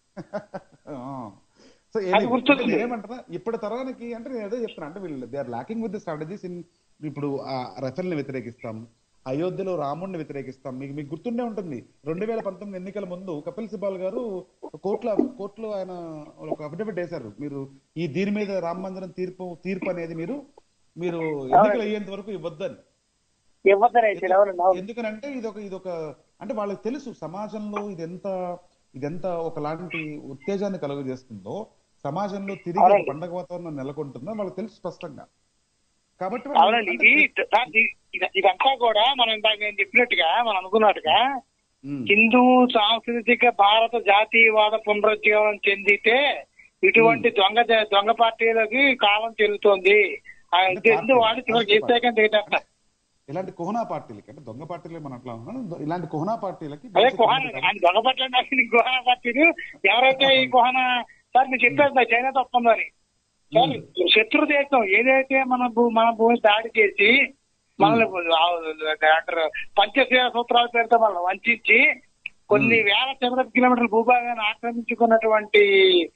సో
అది గుర్తుంది.
ఏమంటారా ఇప్పుడు తరానికి అంటే నేను అదే చెప్తున్నా అంటే వీళ్ళు they are lacking with the strategies in ఇప్పుడు ఆ రఫెల్ ని వ్యతిరేకిస్తాం అయోధ్యలో రాముడిని వ్యతిరేకిస్తాం మీకు మీకు గుర్తుండే ఉంటుంది రెండు వేల పంతొమ్మిది ఎన్నికల ముందు కపిల్ సిబాల్ గారు కోర్టులో కోర్టులో ఆయన ఒక అఫిడవిట్ వేశారు మీరు ఈ దీని మీద రామ మందిరం తీర్పు తీర్పు అనేది మీరు మీరు ఎన్నికలు అయ్యేంత వరకు ఇవ్వద్దని
ఇవ్వద్దనే వేసాడు అవునండి అవును
ఎందుకనంటే ఇది ఒక ఇది ఒక అంటే వాళ్ళకి తెలుసు సమాజంలో ఇది ఎంత ఇదెంత ఒకలాంటి ఉత్తేజాన్ని కలుగజేస్తుందో సమాజంలో తిరిగి ఒక
అవునండి.
పండగ వాతావరణం నెలకొంటుందో వాళ్ళకి తెలుసు స్పష్టంగా కాబట్టి వాళ్ళు
అవునండి ఇది సార్, ఇది- ఇది- ఇదంతా కూడా మనం ఇందాక నేను చెప్పినట్టుగా మనం అనుకున్నట్టుగా
ఉమ్,
హిందూ సాంస్కృతిక భారత జాతీయవాద పునరుజ్జీవనం చెందితే ఇటువంటి దొంగ జ- దొంగ పార్టీలకి కాలం చెల్లుతోంది ఆ
అంటే
ఉద్దేశంతో
పార్టీ-
వాళ్ళు చివరికి
పార్టీ-
చేస్తాకని దిగట
ఇలాంటి కుహనా పార్టీలకి అంటే దొంగ పార్టీలే మనం అట్లా ఉన్నాం ఇలాంటి కుహనా పార్టీలకి
అదే
బేసిక్
కుహాన
ఏంటంటే-
ఆయన దొంగ పట్ల నాకు కుహాన పార్టీలు ఎవరైతే ఈ కుహాన సార్ మీరు చెప్పారు సార్ చైనా తప్పందని సార్ శత్రు దేశం ఏదైతే మన భూ మన భూమి దాడి చేసి మనల్ని ఆ- అంటారు పంచశీల సూత్రాల పేరుతో మనల్ని వంచి కొన్ని వేల చదరపు కిలోమీటర్ల భూభాగాన్ని ఆక్రమించుకున్నటువంటి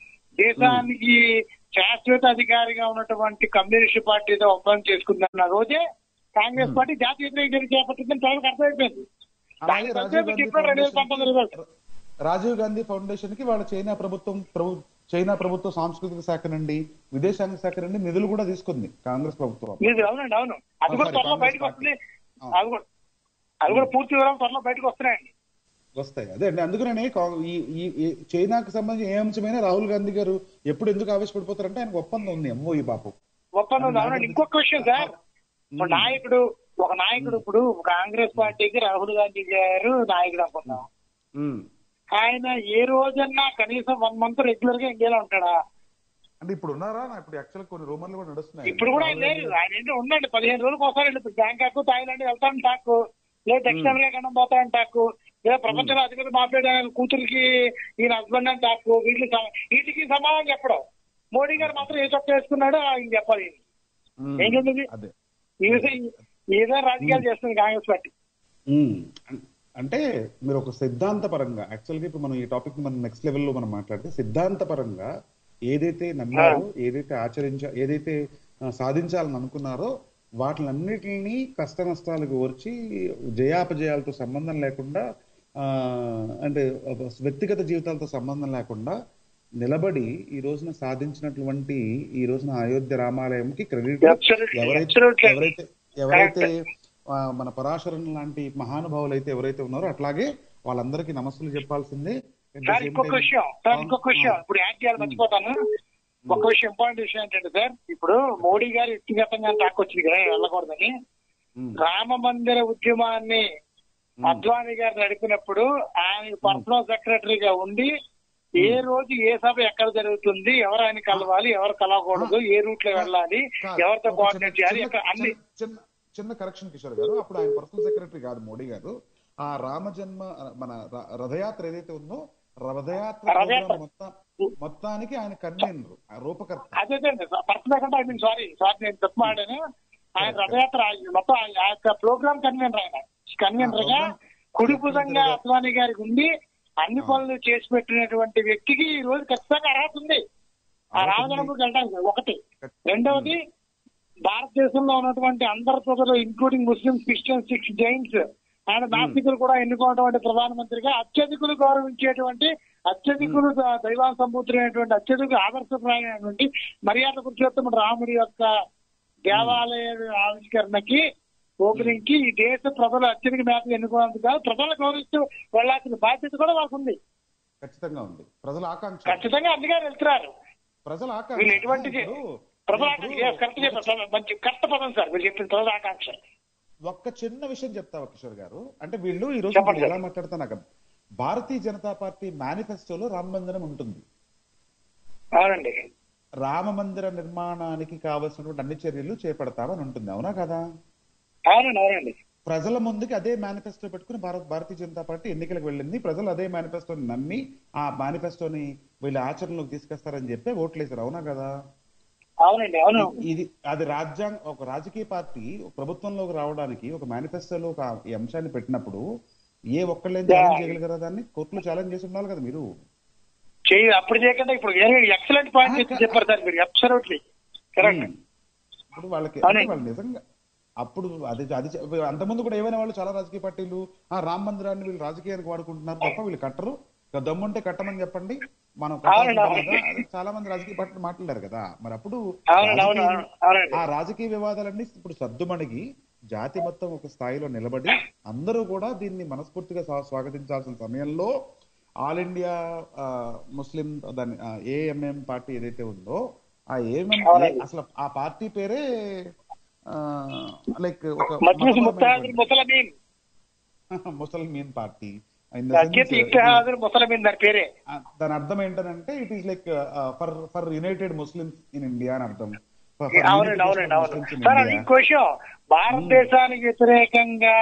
దేశానికి శాశ్వత అధికారిగా ఉన్నటువంటి కమ్యూనిస్ట్ పార్టీతో ఒప్పందం చేసుకుందన్న రోజే కాంగ్రెస్ పార్టీ జాతీయ వ్యతిరేక చర్య చేపట్టిందని ప్రజలకు అర్థమైపోయింది
అలాగే
దాని
రాజీవ్ గాంధీ
చెప్పారు రెండు వేల పంతొమ్మిది
ఫౌండేషన్ రాజీవ్ గాంధీ ఫౌండేషన్ కి వాళ్ళ చైనా ప్రభుత్వం ప్రభు చైనా ప్రభుత్వ సాంస్కృతిక శాఖ నుండి విదేశాంగ శాఖ నుండి నిధులు కూడా తీసుకుంది కాంగ్రెస్ ప్రభుత్వం
ఇది అవునండి అవును అది కూడా
sorry,
త్వరలో
కాంగ్రెస్
బయటకు
పార్టీ.
వస్తుంది
ఆ.
అది కూడా అది కూడా పూర్తి వివరాలు త్వరలో బయటకు వస్తున్నాయండి
వస్తాయి అదే అండి అందుకనే కా- ఈ ఈ- ఈ చైనాకు సంబంధించి ఏ అంశమైనా రాహుల్ గాంధీ గారు ఎప్పుడు ఎందుకు ఆవేశపడిపోతారంటే ఆయనకు ఒప్పందం ఉంది అమ్మో ఈ పాపం
ఒప్పందం ఉంది. అవునండి ఇంకొక విషయం సార్ ఒక నాయకుడు ఒక నాయకుడు ఇప్పుడు కాంగ్రెస్ పార్టీకి రాహుల్ గాంధీ గారు నాయకుడు అనుకుందాం
ఉమ్.
ఆయన ఏ రోజన్నా కనీసం వన్ మంత్ రెగ్యులర్ గా ఇండియాలో ఉంటాడా
అంటే ఇప్పుడు ఉన్నారా నా ఇప్పుడు యాక్చువల్ కొన్ని రూమర్లు కూడా నడుస్తున్నాయి
ఇప్పుడు కూడా ఆయన లేదు ఆయన ఏంటో ఉండండి పదిహేను రోజులకు ఒకసారి వెళ్ళి బ్యాంకాక్ థాయిలాండ్ వెళ్తాను టాకు లేదా దక్షిణ అమెరికా ఖండం పోతాను టాకు లేదా ప్రపంచంలో అధిపతి మాట్లాడే ఆయన కూతురికి ఈయన హస్బెండ్ అని టాకు వీటికి సమ- వీటికి సమాధానం చెప్పడం మోడీ గారు మాత్రం ఏ చొక్క వేసుకున్నాడో ఆయన చెప్పాలి ఈయన.
ఉమ్.
ఏం చెప్పింది?
అదే
ఈ విధంగా ఏదో రాజకీయాలు చేస్తుంది కాంగ్రెస్ పార్టీ
ఉమ్. అం- అంటే మీరు ఒక సిద్ధాంత పరంగా యాక్చువల్గా ఇప్పుడు మనం ఈ టాపిక్ మనం నెక్స్ట్ లెవెల్లో మనం మాట్లాడితే సిద్ధాంత పరంగా ఏదైతే నమ్మారో ఏదైతే ఆచరించ ఏదైతే ఆ, సాధించాలని అనుకున్నారో వాటిలన్నిటిని కష్ట నష్టాలకు ఓర్చి జయాపజయాలతో సంబంధం లేకుండా ఆ, అంటే వ్యక్తిగత జీవితాలతో సంబంధం లేకుండా నిలబడి ఈ రోజున సాధించినటువంటి ఈ రోజున అయోధ్య రామాలయంకి క్రెడిట్
Absolutely,
ఎవరైతే
absolutely.
ఎవరైతే ఎవరైతే ఆ, మన పరాశరం లాంటి మహానుభావులు అయితే ఎవరైతే ఉన్నారో అట్లాగే వాళ్ళందరికీ నమస్సులు చెప్పాల్సిందే At the
సార్
same
ఇంకొక
time-
విషయం సార్ ఇంకొక విషయం
ఆ,
ఇప్పుడు యాడ్ చేయాలి మర్చిపోతాను ఒక విషయం ఇంపార్టెంట్ విషయం ఏంటంటే సార్ ఇప్పుడు మోడీ గారు వ్యక్తిగతంగా తాకొచ్చింది కదా వెళ్ళకూడదని
ఉమ్,
రామ మందిర ఉద్యమాన్ని అద్వానీ గారు నడిపినప్పుడు ఆయన పర్సనల్ సెక్రటరీగా ఉండి ఏ రోజు ఏ సభ ఎక్కడ జరుగుతుంది ఎవరు ఆయన కలవాలి ఎవరు కలవకూడదు ఏ రూట్ లో వెళ్ళాలి
కాదు,
ఎవరితో
ఒక
కోఆర్డినేట్
చిన్న-
చేయాలి
చిన్న-
ఎక్కడ అన్ని
చిన్న- చిన్న చిన్న కరెక్షన్ కిషోర్ గారు అప్పుడు ఆయన పర్సనల్ సెక్రటరీ కాదు మోడీ గారు ఆ రామజన్మ మన ర- రథయాత్ర ఏదైతే ఉందో రథయాత్ర
రథయాత్ర.
program మొత్తం మొత్తానికి ఆయన కన్వీనర్ రూపకర్త
అదే పర్సనల్ కంటే ఐ మీన్ సారీ సారీ నేను తప్పు మాడాను ఆయన రథయాత్ర ఆయన మొత్తం ఆయన ఆ యొక్క ప్రోగ్రామ్ కన్వీనర్ ఆయన కన్వీనర్ గా
program-
కుడి భుజంగా అద్వానీ గారికి ఉండి అన్ని పనులు చేసి పెట్టినటువంటి వ్యక్తికి ఈ రోజు ఖచ్చితంగా అర్హత ఉంది ఆ
అర్హత ఉంది.
రామజన్మకి వెళ్ళడానికి ఒకటి రెండవది భారతదేశంలో ఉన్నటువంటి అందరు ప్రజలు including Muslim Christian Sikhs Jains ఆయన నాస్తికులు కూడా ఎన్నుకున్నటువంటి ప్రధానమంత్రిగా అత్యధికులు గౌరవించేటువంటి అత్యధికులు ద- దైవాల సంబూతులైనటువంటి అత్యధికులు ఆదర్శప్రాయమైనటువంటి మర్యాద పురుషోత్తమ రాముడి యొక్క దేవాలయ ఆవిష్కరణకి ఓపెనింగ్ కి ఈ దేశ ప్రజలు అత్యధిక మేరకు ఎన్నుకున్నందుకు కాదు ప్రజలను గౌరవిస్తూ వెళ్లాల్సిన బాధ్యత కూడా వాళ్ళకు ఉంది
ఖచ్చితంగా ఉంది ప్రజల ఆకాంక్ష
ఖచ్చితంగా అందుకే వెళ్తున్నారు
ప్రజల ఆకాంక్ష
వీళ్ళు ఎటువంటి
ఇప్పుడు-
ప్రజల
ఇప్పుడు
ఆకాంక్ష కరెక్ట్ చెప్పారు మంచి కరెక్ట్ పదం సార్ మీరు చెప్పిన ప్రజల ఆకాంక్ష
ఒక్క చిన్న విషయం చెప్తావా కిషోర్ గారు అంటే వీళ్ళు ఈ రోజు
చెప్పండి
మీరు
సార్.
ఎలా మాట్లాడుతున్నా నాకు భారతీయ జనతా పార్టీ మేనిఫెస్టోలో రామ మందిరం ఉంటుంది
అవునండి
రామ మందిర నిర్మాణానికి కావలసినటువంటి అన్ని చర్యలు చేపడతామని ఉంటుంది అవునా కదా
అవునండి అవునండి
ప్రజల ముందుకి అదే మేనిఫెస్టో పెట్టుకుని భారత భారతీయ జనతా పార్టీ ఎన్నికలకు వెళ్ళింది ప్రజలు అదే మేనిఫెస్టోని నమ్మి ఆ మేనిఫెస్టోని వీళ్ళ ఆచరణలోకి తీసుకొస్తారని చెప్పి ఓట్లేశారు అవునా కదా
అవునండి అవును
ఇది అది రాజ్యాంగ ఒక రాజకీయ పార్టీ ప్రభుత్వంలోకి రావడానికి ఒక మేనిఫెస్టోలో ఒక ఈ అంశాన్ని పెట్టినప్పుడు ఏ ఒక్కళ్ళేం ఛాలెంజ్ చేయగలిగారా దాన్ని కోర్టులో ఛాలెంజ్ చేసి ఉండాలి కదా మీరు
చేయి అప్పుడు చేయకుండా ఇప్పుడు ఎక్సలెంట్ పాయింట్ చెప్పి చెప్పారు సార్ మీరు అబ్సల్యూట్లీ కరెక్ట్
ఉమ్. ఇప్పుడు వాళ్ళకి
అవునండి.
అంటే వాళ్ళు నిజంగా అప్పుడు అది అది చె- అంతకుముందు కూడా ఏమైనా వాళ్ళు చాలా రాజకీయ పార్టీలు ఆ రామ మందిరాన్ని వీళ్ళు రాజకీయానికి వాడుకుంటున్నారు తప్ప వీళ్ళు కట్టరు ఇక దమ్ముంటే కట్టమని చెప్పండి మనం కట్టాల్సిన
అవునండి,
పని లేదా? అది చాలా మంది రాజకీయ పార్టీలు మాట్లాడారు కదా మరి అప్పుడు
అవునండి అవును
రాజకీయ-
అవును అవునండి
ఆ రాజకీయ వివాదాలన్నీ ఇప్పుడు సర్దుమణిగి జాతి మొత్తం ఒక స్థాయిలో నిలబడి అందరూ కూడా దీన్ని మనస్ఫూర్తిగా స్వా- స్వాగతించాల్సిన సమయంలో ఆల్ ఇండియా ఆ, ముస్లిం దాని ఏఎంఎం పార్టీ ఏదైతే ఉందో ఆ ఏఎంఎం
అవునండి.
అసలు ఆ పార్టీ పేరే లైక్ ఒక
మజ్లిస్ ముత్తాహిద్
మతపరమైనటువంటి-
ముసలమీన్
ముసల్మీన్ పార్టీ ఇన్
అత్యంత ఇత్తహాద్ ముసలమీన్ దాని పేరే
దాని అర్థం ఏంటంటే it is like for for united Muslims in India అని అర్థం For- for
అవునండి
unification
అవునండి
of
అవును
Muslims in
సార్ అది
India.
ఇంకో విషయం భారతదేశానికి వ్యతిరేకంగా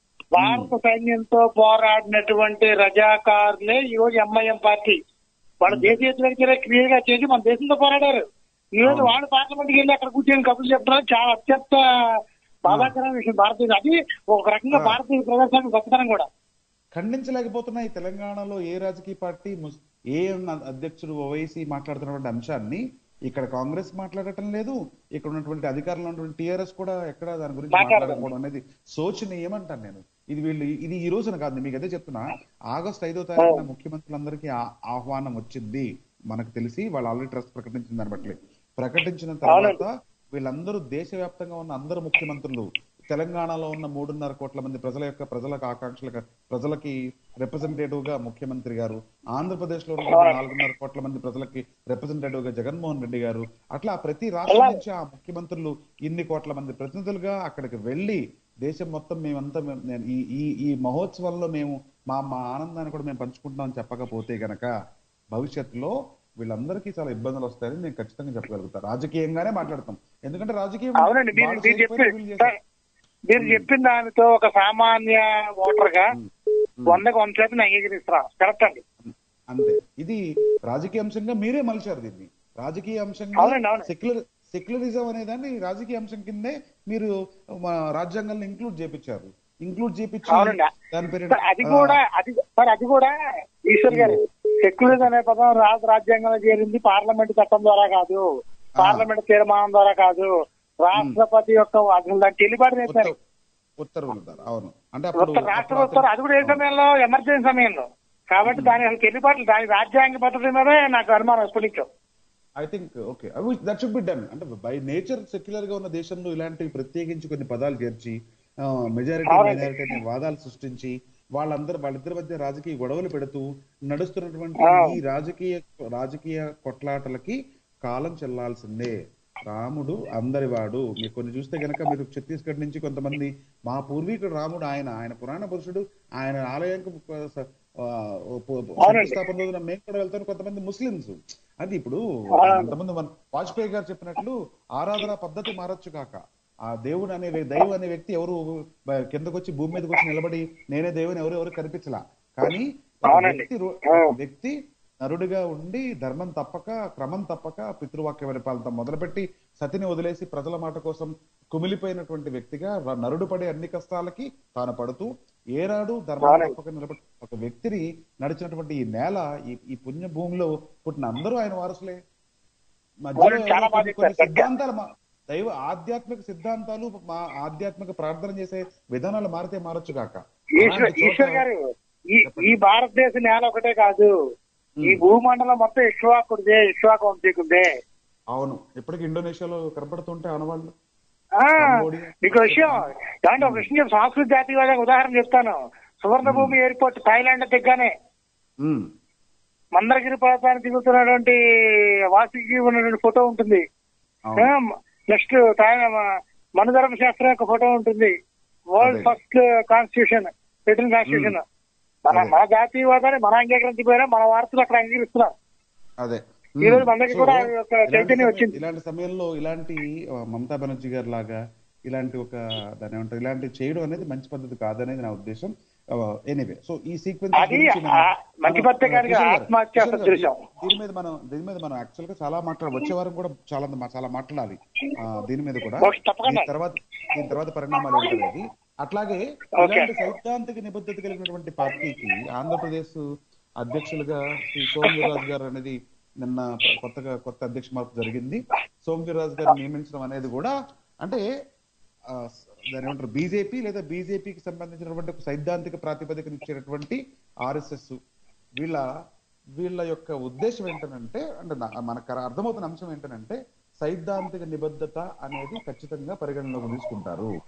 భారత సైన్యంతో పోరాడినటువంటి రజాకారులే ఈ రోజు ఎంఐఎం పార్టీ వాళ్ళ దేశీయ వ్యతిరేక క్లియర్ గా చేసి మన దేశంతో పోరాడారు ఈ రోజు
అవును.
వాళ్ళు పార్లమెంట్కి వెళ్ళి అక్కడ కూర్చొని కబుర్లు చెప్తున్నారు చాలా అత్యంత బాధాకరమైన విషయం భారతదేశం అది ఒక రకంగా
ఆ.
భారతీయ ప్రదర్శన గొప్పతనం కూడా
ఖండించలేకపోతున్న ఈ తెలంగాణలో ఏ రాజకీయ పార్టీ ముస్- ఏ అధ్యక్షుడు ఓవైసీ మాట్లాడుతున్నటువంటి అంశాన్ని ఇక్కడ కాంగ్రెస్ మాట్లాడటం లేదు ఇక్కడ ఉన్నటువంటి అధికారంలో ఉన్నటువంటి టిఆర్ఎస్ కూడా ఎక్కడ దాని గురించి
మాట్లాడడం.
మాట్లాడకపోవడం అనేది శోచనీయమంటాను నేను ఇది వీళ్ళు ఇది ఈ రోజున కాదు మీకు అదే చెప్తున్నా ఆగస్ట్ ఐదో తారీఖున ముఖ్యమంత్రులందరికీ ఆ- ఆహ్వానం వచ్చింది మనకు తెలిసి వాళ్ళు ఆల్రెడీ ట్రస్ట్ ప్రకటించిన దాన్ని బట్టి ప్రకటించిన తర్వాత వీళ్ళందరూ దేశవ్యాప్తంగా ఉన్న అందరు ముఖ్యమంత్రులు తెలంగాణలో ఉన్న మూడున్నర కోట్ల మంది ప్రజల యొక్క ప్రజలకు ఆకాంక్షలకు ప్రజలకి రిప్రజెంటేటివ్ గా ముఖ్యమంత్రి గారు ఆంధ్రప్రదేశ్ లో ఉన్న నాలుగున్నర కోట్ల మంది ప్రజలకి రిప్రజెంటేటివ్ గా జగన్మోహన్ రెడ్డి గారు అట్లా ప్రతి రాష్ట్రం నుంచి ఆ ముఖ్యమంత్రులు ఇన్ని కోట్ల మంది ప్రతినిధులుగా అక్కడికి వెళ్ళి దేశం మొత్తం మేమంతా మేము- నేను ఈ ఈ ఈ మహోత్సవంలో మేము మా మా ఆనందాన్ని కూడా మేము పంచుకుంటామని చెప్పకపోతే గనక భవిష్యత్తులో వీళ్ళందరికీ చాలా ఇబ్బందులు వస్తాయని నేను ఖచ్చితంగా చెప్పగలుగుతాను రాజకీయంగానే మాట్లాడతాం ఎందుకంటే రాజకీయం
అవునండి మీరు
వాళ్ళు
మీరు
చేయకపోయినా
చెప్పి
వీళ్ళు
సార్,
చేస్తారు.
మీరు చెప్పిన దానితో ఒక సామాన్య ఓటర్ గా
ఉమ్.
వందకు వంద శాతం అంగీకరిస్తున్నాను కరెక్ట్ అండి
అంతే ఇది రాజకీయ అంశంగా మీరే మలిచారు దీన్ని రాజకీయ అంశంగా
అవునండి, అవును.
సెక్యులర్ సెక్యులరిజం అనే దాన్ని రాజకీయ అంశం కిందే మీరు మా రాజ్యాంగంలో ఇంక్లూడ్ చేపించారు ఇంక్లూడ్ చేపించి
అవునండి.
దాని పేరు
సార్, అది కూడా అది సార్ అది కూడా ఈశ్వర్ గారు సెక్యులర్ అనే పదం రాష్ట్ర రాజ్యాంగంలో చేరింది పార్లమెంట్ చట్టం ద్వారా కాదు పార్లమెంట్ తీర్మానం ద్వారా కాదు రాష్ట్రపతి యొక్క అసలు దాని చెల్లుబాటు చేశారు
ఉత్తర్వు- ఉత్తర్వులు ద్వారా అవును అంటే అప్పుడు
ఉత్తర రాష్ట్ర
అప్పుడు
ఉత్తర అది కూడా ఏ సమయంలో ఎమర్జెన్సీ సమయంలో కాబట్టి దాని అసలు చెల్లుబాటు దాని రాజ్యాంగ పద్ధతి మీదే నాకు అనుమానం ఎప్పటి నుంచో
I think okay that should be done అంటే బై నేచర్ సెక్యులర్ గా ఉన్న దేశంలో ఇలాంటివి ప్రత్యేకించి కొన్ని పదాలు చేర్చి మెజారిటీ
అవునండి.
మైనారిటీ అనే వాదాలు సృష్టించి వాళ్ళందరూ వాళ్ళిద్దరి మధ్య రాజకీయ గొడవలు పెడుతూ నడుస్తున్నటువంటి
ఆ.
ఈ రాజకీయ రాజకీయ కొట్లాటలకి కాలం చెల్లాల్సిందే రాముడు అందరివాడు మీరు కొన్ని చూస్తే గనక మీరు ఛత్తీస్గఢ్ నుంచి కొంతమంది మా పూర్వీకుడు రాముడు ఆయన ఆయన పురాణ పురుషుడు ఆయన ఆలయానికి ఆ, పు- పు-
అవునండి.
శంకుస్థాపన రోజున మేము కూడా వెళ్తాను కొంతమంది ముస్లిమ్స్ అది ఇప్పుడు
ఆ.
అంతమంది మన వాజ్పేయి గారు చెప్పినట్లు ఆరాధన పద్ధతి మారొచ్చు కాక ఆ దేవుడు అనే వ్య- దైవం అనే వ్యక్తి ఎవరు బ- కిందకు వచ్చి భూమి మీదకి వచ్చి నిలబడి నేనే దేవుని ఎవరు ఎవరు కనిపించలా కానీ ఒక
అవునండి.
వ్యక్తి రో-
ఆ.
ఒక వ్యక్తి నరుడిగా ఉండి ధర్మం తప్పక క్రమం తప్పక పితృవాక్య పరిపాలన మొదలుపెట్టి సతిని వదిలేసి ప్రజల మాట కోసం కుమిలిపోయినటువంటి వ్యక్తిగా ర- నరుడు పడే అన్ని కష్టాలకి తాను పడుతూ ఏనాడు ధర్మం
అవునండి.
తప్పక నిలబడి ఒక వ్యక్తిని నడిచినటువంటి ఈ నేల ఈ ఈ పుణ్య భూమిలో పుట్టిన అందరూ ఆయన వారసులే మధ్యలో
అవునండి, చాలా
ఎవరో
బాగా
కొన్ని- కొన్ని
చెప్పారు.
సిద్ధాంతాలు మా- దైవ ఆధ్యాత్మిక సిద్ధాంతాలు మా ఆధ్యాత్మిక ప్రార్థన చేసే విధానాలు మారితే మారొచ్చు కాక
ఈశ్వర్
అలాంటి చోట-
ఈశ్వర్ గారు ఈ ఈ భారతదేశ నేల ఒకటే కాదు ఈ భూమండలం మొత్తం ఇష్వాకుడిదే ఇష్వాకు వంశీకుడిదే
అవును ఇప్పటికి ఇండోనేషియాలో కనపడుతుంటే ఆనవాళ్ళు
ఆ,
కంబోడియా.
మీకు విషయం దాంట్లో ఒక విషయం చెప్పు, సంస్కృత జాతీయవాద ఉదాహరణ చెప్తాను సువర్ణభూమి ఎయిర్పోర్ట్ థాయిలాండ్ దిగ్గానే
ఉమ్,
మందరగిరి పర్వతాన్ని దిగుతున్నటువంటి వాసుకి ఉన్నటువంటి ఫోటో ఉంటుంది
అవును.
నెక్స్ట్ మనుధర్మ శాస్త్రం యొక్క ఫోటో ఉంటుంది వరల్డ్
అదే.
ఫస్ట్ కాన్స్టిట్యూషన్ రిటర్న్ కాన్స్టిట్యూషన్ మన
అదే.
మన జాతీయవాదాన్ని మన అంగీకరించిపోయినా మన వారసులు అక్కడ అంగీకరిస్తున్నారు
అదే
ఈ రోజు
ఉమ్.
మనకి
సో,
కూడా ఒక
ఇలాంటి
చైతన్యం
సమయం-
వచ్చింది.
ఇలాంటి సమయంలో ఇలాంటి ఆ, మమతా బెనర్జీ గారి లాగా ఇలాంటి ఒక దాని ఏమంటారు ఇలాంటి చేయడం అనేది మంచి పద్ధతి కాదనేది నా ఉద్దేశం ఎనీవే సో ఈ సీక్వెన్స్
అది ఆ మంచి పద్ధతి కాదు కదా, ఆత్మహత్య సదృశం.
దీని మీద మనం దీని మీద మనం యాక్చువల్ గా చాలా మాట్లాడాలి వచ్చే వారం కూడా చాలా మా- చాలా మాట్లాడాలి ఆ, దీని మీద కూడా
ఓకే, తప్పకుండా.
దీని తర్వాత దీని తర్వాత పరిణామాలు ఏంటనేది అట్లాగే
ఓకే.
ఇలాంటి సైద్ధాంతిక నిబద్ధత కలిగినటువంటి పార్టీకి ఆంధ్రప్రదేశ్ అధ్యక్షులుగా శ్రీ సోమవీర్రాజు గారు అనేది నిన్న కొత్తగా కొత్త అధ్యక్ష మార్పు జరిగింది సోమవీర్రాజు గారు నియమించడం అనేది కూడా అంటే ఆ, దాని ఏమంటారు బీజేపీ లేదా బీజేపీకి సంబంధించినటువంటి ఒక సైద్ధాంతిక ప్రాతిపదికన ఇచ్చేటటువంటి ఆర్ఎస్ఎస్ వీళ్ళ వీళ్ళ యొక్క ఉద్దేశం ఏంటనంటే అంటే నా- మనకు అర్థమవుతున్న అంశం ఏంటనంటే సైద్ధాంతిక నిబద్ధత అనేది ఖచ్చితంగా పరిగణలోకి తీసుకుంటారు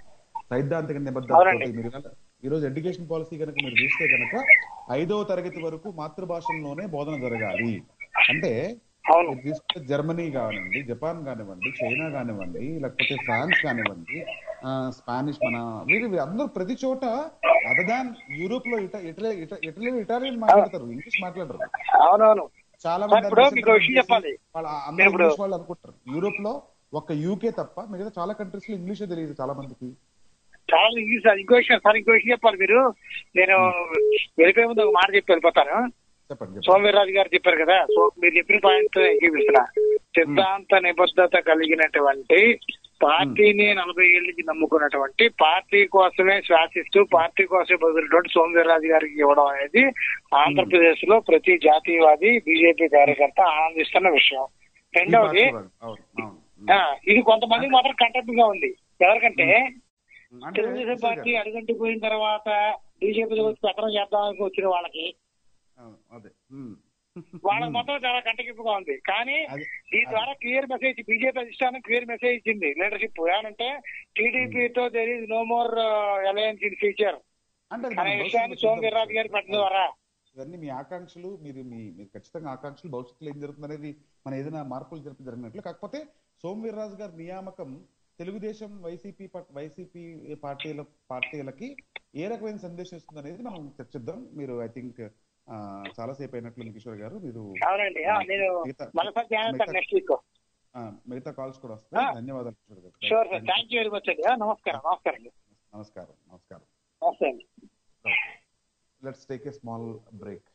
సైద్ధాంతిక నిబద్ధతతో
అవునండి.
మీరు ఇవాళ ఈ రోజు ఎడ్యుకేషన్ పాలసీ కనుక మీరు చూస్తే కనుక ఐదవ తరగతి వరకు మాతృభాషలోనే బోధన జరగాలి అంటే
అవును
మీరు తీసుకుంటే జర్మనీ కానివ్వండి జపాన్ కానివ్వండి చైనా కానివ్వండి లేకపోతే ఫ్రాన్స్ కానివ్వండి ఆ, స్పానిష్ మన వీరు వీరు అందరూ ప్రతి చోట అదర్ దాన్ యూరోప్ లో ఇట- ఇటలీ ఇట- ఇటలీలో ఇటాలియన్ మాట్లాడతారు ఇంగ్లీష్ మాట్లాడరు
అవునవును
చాలా
సార్, ఇప్పుడు మీకు ఒక విషయం చెప్పాలి.
వాళ్ళ అందరూ
నేను ఇప్పుడు-
ఇంగ్లీష్ వాళ్ళు అనుకుంటారు యూరోప్ లో ఒక్క యూకే తప్ప మిగతా చాలా కంట్రీస్ లో ఇంగ్లీషే తెలియదు చాలా మందికి
చాలా ఈజీ సార్ ఇంకో విషయం సార్ ఇంకో విషయం చెప్పాలి మీరు నేను వెళ్ళిపోయే ముందు ఒక మాట చెప్పి వెళ్ళిపోతాను
చెప్పండి చెప్పండి
సోమవీర్రాజు గారు చెప్పారు కదా సో మీరు చెప్పిన పాయింట్ చూపిస్తున్నా సిద్ధాంత నిబద్ధత కలిగినటువంటి పార్టీని నలభై ఏళ్ళ నుంచి నమ్ముకున్నటువంటి పార్టీ కోసమే శ్వాసిస్తూ పార్టీ కోసమే బతుకున్నటువంటి సోమవీర్రాజు గారికి ఇవ్వడం అనేది ఆంధ్రప్రదేశ్ లో ప్రతి జాతీయవాది బీజేపీ కార్యకర్త ఆనందిస్తున్న విషయం
ఈ
రెండవది
పార్టీ వాళ్ళు. అవును అవును
ఆ, ఇది కొంతమందికి మాత్రం కంటెంట్ గా ఉంది ఎవరికంటే
అంటే
తెలుగుదేశం పార్టీ అడుగంటి పోయిన తర్వాత బీజేపీ వచ్చి పత్రం చేద్దామని వచ్చిన వాళ్ళకి
అవును, అదే ఉమ్.
వాళ్ళకి మొత్తం చాలా కంటకింపుగా ఉంది కానీ
అది-
దీని ద్వారా క్లియర్ మెసేజ్ బీజేపీ అధిష్టానం క్లియర్ మెసేజ్ ఇచ్చింది లీడర్షిప్ ఏమంటే టీడీపీతో there is no more alliance in future
అంటే అది
అనే
మన
విషయాన్ని
భవిష్యత్తులో
సోమవీర్రాజు గారి పెట్టడం ద్వారా
ఇవన్నీ మీ ఆకాంక్షలు మీరు మీ మీరు ఖచ్చితంగా ఆకాంక్షలు భవిష్యత్తులో ఏం జరుగుతుంది అనేది మన ఏదైనా మార్పులు జరిపి జరిగినట్లు కాకపోతే సోమవీర్రాజు గారి నియామకం తెలుగుదేశం వైసీపీ పట్- వైసీపీ పార్టీల పార్టీలకి ఏ రకమైన సందేశం ఇస్తుంది అనేది మనం చర్చిద్దాం మీరు ఐ థింక్ చాలా సేపు అయినట్లు కిషోర్ గారు మీరు
అవునండి ఆ, నేను
మిగతా-
మరోసారి జాయిన్ అవుతాను
మిగతా-
నెక్స్ట్ వీక్
ఆ, మిగతా కాల్స్ కూడా వస్తాయి
ఆ.
ధన్యవాదాలు కిషోర్ గారు
sure sir thank you very much అండి ఆ, నమస్కారం నమస్కారం అండి
నమస్కారం నమస్కారం
నమస్తే అండి
let's take a small break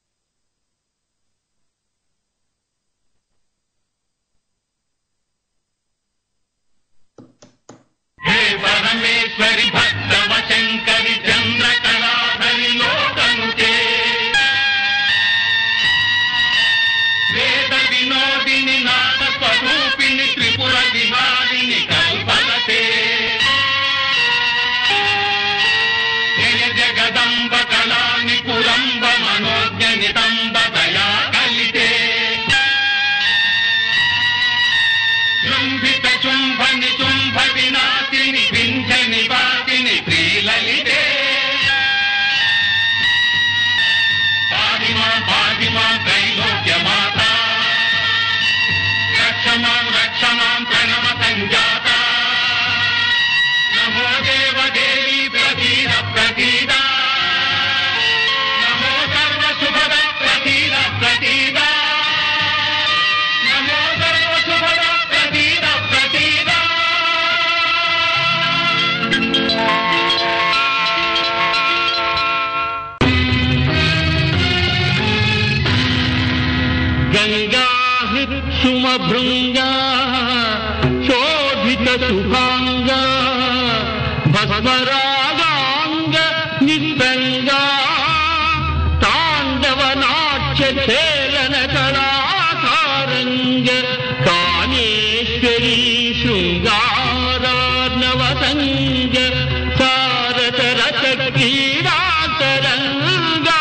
హే పరమేశ్వరి భక్తవ శంకరి చంద్ర కళాధరి లోకనుతే వేద వినోదిని నాద స్వరూపిణి త్రిపుర విహారిణి కల్పలతే జయ జగదంబ కళాని పురంబ మనోజ్ఞ నితంబ దయా కలితే జృంభిత చుంభ నిచుంభ వినాశిని వింధ్య నివాసిని శ్రీలలితే పాదిమా పాదిమా త్రైలోక్య మాత రక్షమాం రక్షమాం ప్రణవ సంజాత నమో దేవ దేవి ప్రధీర ప్రధీర నమో సర్వ శుభద ప్రధీర ప్రధీర నమో సర్వ శుభద ప్రధీర ప్రధీర గంగా సుమభృంగా శోభిత శుభాంగా భస్మరాగాంగ నిస్సంగా తాండవ నాట్య చేలన కళాసారంగ కాళేశ్వరీ శృంగారార్ణవ సంగ సారత రత క్రీడాతరంగా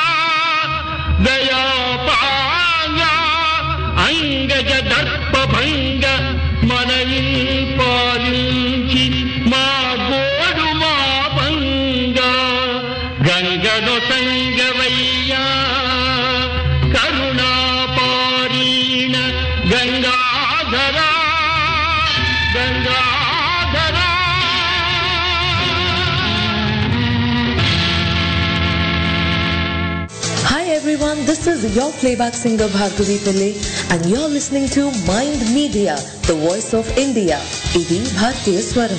దయాపాంగా అంగజ దర్ప భంగ మనవిల్ పాలించి మా గోడు మా భంగా గంగను సంగవయ్యా కరుణాపారీణ గంగాధరా గంగాధరా
Hi everyone, this is your playback singer Bhargavi Pillai and you're listening to Mind Media, the voice of India. Idi Bhartiya Swaram.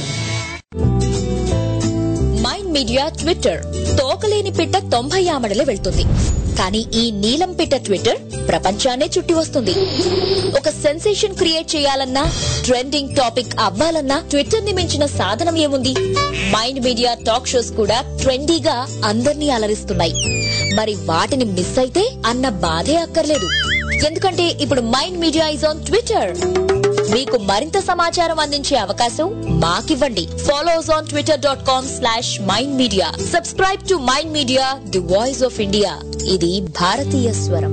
Mind media Twitter తోకలేని పిట్ట తొంభై ఆమడలే వెళ్తుంది కానీ ఈ నీలం పిట్ట ట్విట్టర్ ప్రపంచాన్నే చుట్టి వస్తుంది ఒక సెన్సేషన్ క్రియేట్ చేయాలన్నా ట్రెండింగ్ టాపిక్ అవ్వాలన్నా ట్విట్టర్ ని మించిన సాధనం ఏముంది మైండ్ మీడియా టాక్ షోస్ కూడా ట్రెండీగా అందర్నీ అలరిస్తున్నాయి మరి వాటిని మిస్ అయితే అన్న బాధే అక్కర్లేదు ఎందుకంటే ఇప్పుడు mind media is on Twitter మీకు మరింత సమాచారం అందించే అవకాశం మాకివ్వండి follow us on Twitter dot com slash mind media subscribe to mind media the voice of India ఇది భారతీయ స్వరం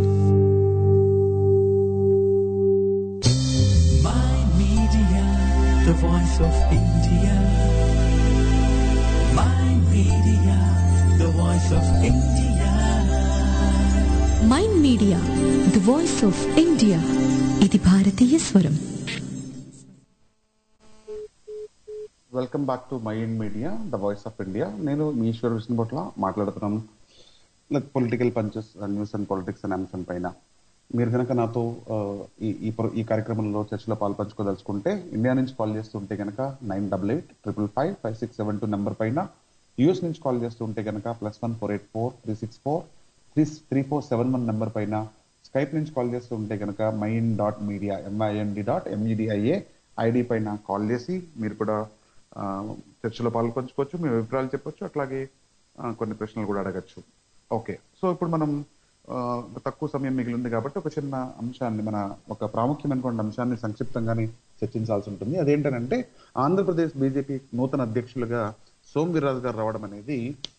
My Media, the voice of India. Media, the voice of India.
Mind media the voice of India ఇది భారతీయ స్వరం
welcome back to mind media the voice of India నేను మీ ఈశ్వర్ విష్ణుపట్ల మాట్లాడుతున్నాను like political punches news and politics అనే అంశం పైన మీరు కనుక నాతో ఆ, ఈ ఈ ప్ర- ఈ కార్యక్రమంలో చర్చలో పాల్పంచుకోదలుచుకుంటే ఇండియా నుంచి కాల్ చేస్తుంటే కనుక nine double eight triple five five six seven two number పైన యూఎస్ నుంచి కాల్ చేస్తుంటే కనుక plus one four eight four three six four three three four seven one number పైన స్కైప్ నుంచి కాల్ చేస్తుంటే కనుక mine dot media M I N D dot M E D I A ID పైన call చేసి మీరు కూడా ఆ, చర్చలో పాల్పంచుకోవచ్చు మీ అభిప్రాయాలు చెప్పొచ్చు అట్లాగే ఆ, కొన్ని ప్రశ్నలు కూడా అడగచ్చు ఓకే సో ఇప్పుడు మనం ఆ, తక్కువ సమయం మిగిలింది కాబట్టి ఒక చిన్న అంశాన్ని మన ఒక ప్రాముఖ్యమైనటువంటి అంశాన్ని సంక్షిప్తంగానే చర్చించాల్సి ఉంటుంది అదేంటనంటే ఆంధ్రప్రదేశ్ బీజేపీ నూతన అధ్యక్షులుగా సోమ్ వీర్రాజు గారు రావడం అనేది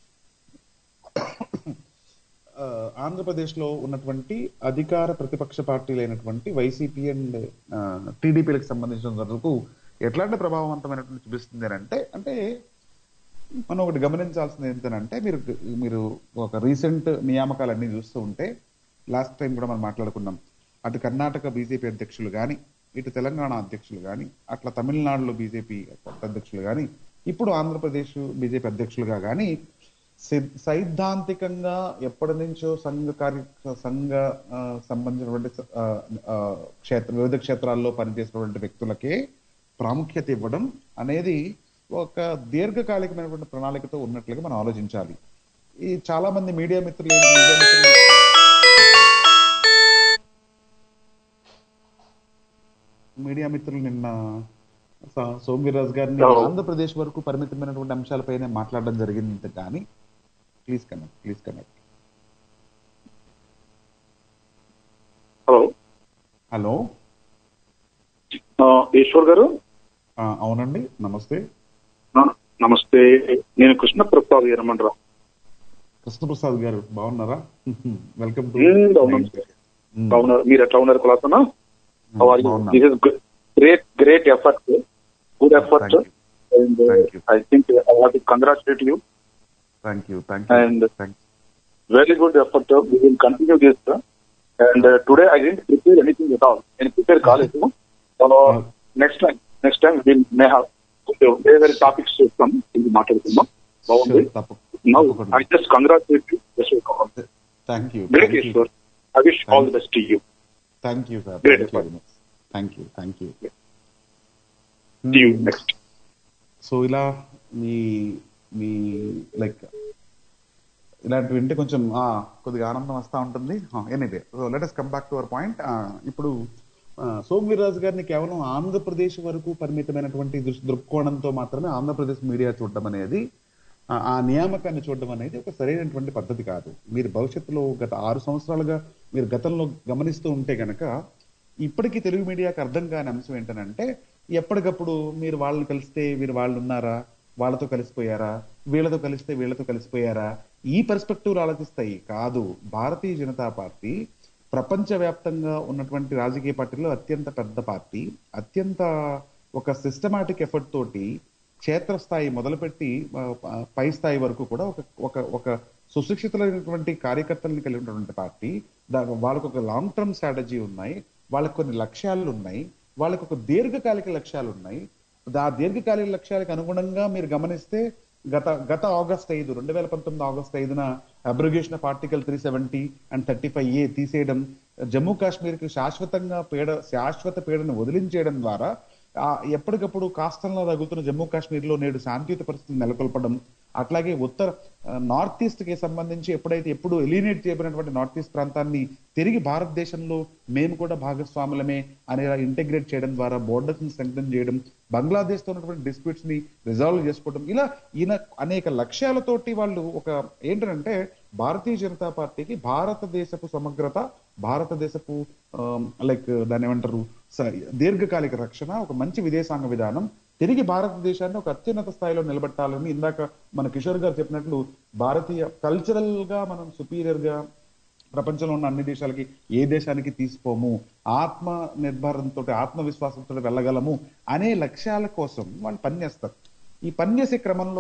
ఆ, ఆంధ్రప్రదేశ్లో ఉన్నటువంటి అధికార ప్రతిపక్ష పార్టీలైనటువంటి వైసీపీ అండ్ టీడీపీలకు సంబంధించిన వరకు ఎట్లాంటి ప్రభావవంతమైనటువంటి చూపిస్తుంది అని అంటే అంటే మనం ఒకటి గమనించాల్సింది ఏంటంటే మీరు మీరు ఒక రీసెంట్ నియామకాలన్నీ చూస్తూ ఉంటే లాస్ట్ టైం కూడా మనం మాట్లాడుకున్నాం అటు కర్ణాటక బీజేపీ అధ్యక్షులు కానీ ఇటు తెలంగాణ అధ్యక్షులు కానీ అట్లా తమిళనాడులో బీజేపీ కొత్త అధ్యక్షులు కానీ ఇప్పుడు ఆంధ్రప్రదేశ్ బీజేపీ అధ్యక్షులుగా కానీ సి- సైద్ధాంతికంగా ఎప్పటి నుంచో సంఘ కార్య సంఘ ఆ, సంబంధించినటువంటి ఆ, ఆ, క్షేత్ర వివిధ క్షేత్రాల్లో పనిచేసినటువంటి వ్యక్తులకే ప్రాముఖ్యత ఇవ్వడం అనేది ఒక దీర్ఘకాలికమైనటువంటి ప్రణాళికతో ఉన్నట్లుగా మనం ఆలోచించాలి ఈ చాలా మంది మీడియా మిత్రులు మీడియా మిత్రులు మీడియా మిత్రులు నిన్న స- సోమవీర్రాజు గారిని
Hello.
ఆంధ్రప్రదేశ్ వరకు పరిమితమైనటువంటి అంశాలపైనే మాట్లాడడం జరిగింది కానీ please connect please connect
hello
hello
ఆ, ఈశ్వర్ గారు
ఆ, అవునండి నమస్తే
ఆ, నమస్తే నేను కృష్ణ ప్రసాద్ ఎరమండ్రా
కృష్ణప్రసాద్ గారు బాగున్నారా వెల్కమ్ టు
మ్మ్, బాగున్నాను సార్. బాగున్నారు మీరు ఎట్లా ఉన్నారు కులాసన
బాగున్నాను.
This is great great effort good effort
Thank
and
Thank you.
I think I have to congratulate you
thank you thank
And-
you thank
very good effort we will continue this and today I didn't prepare anything at all నేను prepare కాలేదు so next time next time will may have వేరే వేరే topics చేస్తాం ఇది మాట్లాడుకుందాం బాగుంది now I just congratulate you
thank you
great Eshwar I wish all the best to you
thank you sir
Great
thank you thank you thank you
See you next.
So ఇలా మీ మీ like ఇలాంటివి వింటే కొంచెం ఆ, కొద్దిగా ఆనందం వస్తూ ఉంటుంది anyway so let us come back to our point ఇప్పుడు ఆ, సోమ్ వీర్రాజు గారిని కేవలం ఆంధ్రప్రదేశ్ వరకు పరిమితమైనటువంటి దృష్ దృక్కోణంతో మాత్రమే ఆంధ్రప్రదేశ్ మీడియా చూడడం అనేది ఆ- ఆ నియామకాన్ని చూడడం అనేది ఒక సరైనటువంటి పద్ధతి కాదు మీరు భవిష్యత్తులో గత ఆరు సంవత్సరాలుగా మీరు గతంలో గమనిస్తూ ఉంటే గనక ఇప్పటికీ తెలుగు మీడియాకి అర్థం కాని అంశం ఏంటనంటే ఎప్పటికప్పుడు మీరు వాళ్ళని కలిస్తే మీరు వాళ్ళు ఉన్నారా వాళ్ళతో కలిసిపోయారా వీళ్ళతో కలిస్తే వీళ్ళతో కలిసిపోయారా ఈ పర్స్పెక్టివ్ ఆలోచిస్తాయి కాదు భారతీయ జనతా పార్టీ ప్రపంచవ్యాప్తంగా ఉన్నటువంటి రాజకీయ పార్టీలో అత్యంత పెద్ద పార్టీ అత్యంత ఒక సిస్టమాటిక్ ఎఫర్ట్ తోటి క్షేత్రస్థాయి మొదలుపెట్టి ఆ, ప- పై స్థాయి వరకు కూడా ఒక ఒక ఒక సుశిక్షితులైనటువంటి కార్యకర్తలను కలిగి ఉన్నటువంటి పార్టీ దా- వాళ్ళకు ఒక లాంగ్ టర్మ్ స్ట్రాటజీ ఉన్నాయి వాళ్ళకు కొన్ని లక్ష్యాలు ఉన్నాయి వాళ్ళకు ఒక దీర్ఘకాలిక లక్ష్యాలు ఉన్నాయి ఆ దీర్ఘకాలిక లక్ష్యాలకు అనుగుణంగా మీరు గమనిస్తే గత గత ఆగస్ట్ ఐదు రెండు వేల పంతొమ్మిది ఆగస్ట్ ఐదున abrogation of article three seventy and thirty five A తీసేయడం జమ్మూ కాశ్మీర్ కి శాశ్వతంగా పీడ శాశ్వత పీడను వదిలించేయడం ద్వారా ఆ ఎప్పటికప్పుడు కాష్టంలో తగులుతున్న జమ్మూ కాశ్మీర్ లో నేడు శాంతియుత పరిస్థితులు నెలకొల్పడం అట్లాగే ఉత్తర నార్త్ ఈస్ట్ కి సంబంధించి ఎప్పుడైతే ఎప్పుడు ఎలినేట్ చేయబడినటువంటి నార్త్ ఈస్ట్ ప్రాంతాన్ని తిరిగి భారతదేశంలో మేము కూడా భాగస్వాములమే అనేలా ఇంటెగ్రేట్ చేయడం ద్వారా బోర్డర్స్ ని స్ట్రెంగ్తన్ చేయడం బంగ్లాదేశ్ తో ఉన్నటువంటి డిస్ప్యూట్స్ ని రిజాల్వ్ చేసుకోవడం ఇలా ఈయన అనేక లక్ష్యాలతోటి వాళ్ళు ఒక ఏంటంటే భారతీయ జనతా పార్టీకి భారతదేశపు సమగ్రత భారతదేశపు లైక్ దాన్ని ఏమంటారు స- దీర్ఘకాలిక రక్షణ ఒక మంచి విదేశాంగ విధానం తిరిగి భారతదేశాన్ని ఒక అత్యున్నత స్థాయిలో నిలబెట్టాలని ఇందాక మన కిషోర్ గారు చెప్పినట్లు భారతీయ కల్చరల్ గా మనం సుపీరియర్ గా ప్రపంచంలో ఉన్న అన్ని దేశాలకి ఏ దేశానికి తీసిపోము ఆత్మ నిర్భరంతో ఆత్మవిశ్వాసంతో వెళ్ళగలము అనే లక్ష్యాల కోసం వాళ్ళు పనిచేస్తారు ఈ పనిచేసే క్రమంలో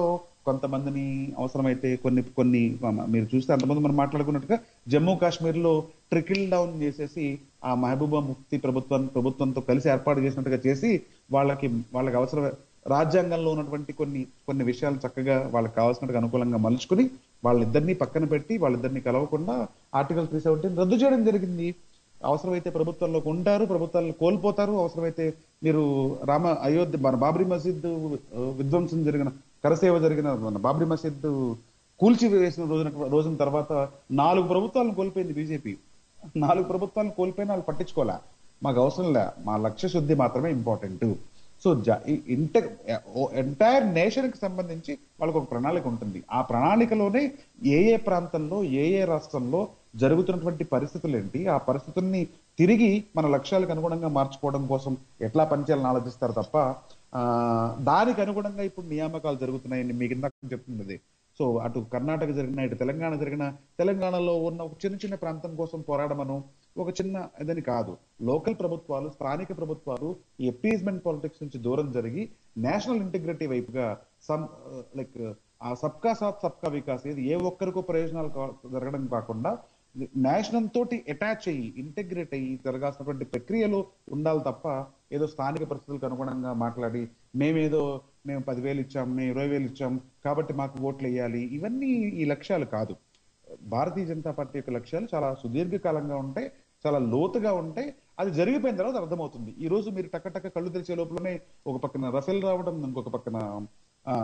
కొంతమందిని అవసరమైతే కొన్ని కొన్ని మీరు చూస్తే అంతమంది మనం మాట్లాడుకున్నట్టుగా జమ్మూ కాశ్మీర్ లో ట్రికిల్ డౌన్ చేసేసి ఆ మహబూబా ముఫ్తీ ప్రభుత్వం ప్రభుత్వంతో కలిసి ఏర్పాటు చేసినట్టుగా చేసి వాళ్ళకి వాళ్ళకి అవసరం రాజ్యాంగంలో ఉన్నటువంటి కొన్ని కొన్ని విషయాలు చక్కగా వాళ్ళకి కావాల్సినట్టుగా అనుకూలంగా మలుచుకుని వాళ్ళిద్దరినీ పక్కన పెట్టి వాళ్ళిద్దరిని కలవకుండా ఆర్టికల్ త్రీ సెవెంటీన్ రద్దు చేయడం జరిగింది అవసరమైతే ప్రభుత్వంలోకి ఉంటారు ప్రభుత్వాలను కోల్పోతారు అవసరమైతే మీరు రామ అయోధ్య మన బాబ్రీ మసీద్ విధ్వంసం జరిగిన కరసేవ జరిగిన మన బాబ్రీ మసీద్ కూల్చి వేసిన రోజున రోజున తర్వాత నాలుగు ప్రభుత్వాలను కోల్పోయింది బీజేపీ నాలుగు ప్రభుత్వాలను కోల్పోయినా వాళ్ళు పట్టించుకోలే మాకు అవసరం లే మా లక్ష్య శుద్ధి మాత్రమే important so inter entire nation కి సంబంధించి వాళ్ళకు ఒక ప్రణాళిక ఉంటుంది ఆ ప్రణాళికలోనే ఏ ఏ ప్రాంతంలో ఏ ఏ రాష్ట్రంలో జరుగుతున్నటువంటి పరిస్థితులు ఏంటి ఆ పరిస్థితుల్ని తిరిగి మన లక్ష్యాలకు అనుగుణంగా మార్చుకోవడం కోసం ఎట్లా పనిచేయాలని ఆలోచిస్తారు తప్ప ఆ దానికి అనుగుణంగా ఇప్పుడు నియామకాలు జరుగుతున్నాయని మీకు ఇందాక చెప్తున్నది సో అటు కర్ణాటక జరిగిన ఇటు తెలంగాణ జరిగిన తెలంగాణలో ఉన్న ఒక చిన్న చిన్న ప్రాంతం కోసం పోరాడమను ఒక చిన్న ఇదని కాదు లోకల్ ప్రభుత్వాలు స్థానిక ప్రభుత్వాలు ఈ అపీజ్మెంట్ పాలిటిక్స్ నుంచి దూరం జరిగి నేషనల్ ఇంటిగ్రిటీ వైపుగా సమ్ లైక్ ఆ సబ్కా సాత్ సబ్కా వికాస్ ఇది ఏ ఒక్కరికో ప్రయోజనాలు కా- జరగడం కాకుండా నేషనల్ తోటి అటాచ్ అయ్యి ఇంటిగ్రేట్ అయ్యి జరగాల్సినటువంటి ప్రక్రియలో ఉండాలి తప్ప ఏదో స్థానిక పరిస్థితులకు అనుగుణంగా మాట్లాడి మేమేదో మేము పదివేలు ఇచ్చాం మేము ఇరవై వేలు ఇచ్చాం కాబట్టి మాకు ఓట్లు వేయాలి ఇవన్నీ ఈ లక్ష్యాలు కాదు భారతీయ జనతా పార్టీ యొక్క లక్ష్యాలు చాలా సుదీర్ఘకాలంగా ఉంటాయి చాలా లోతుగా ఉంటాయి అది జరిగిపోయిన తర్వాత అర్థమవుతుంది ఈ రోజు మీరు టక్క టక్క కళ్ళు తెరిచే లోపలనే ఒక పక్కన రఫేల్ రావడం ఇంకొక పక్కన ఆ,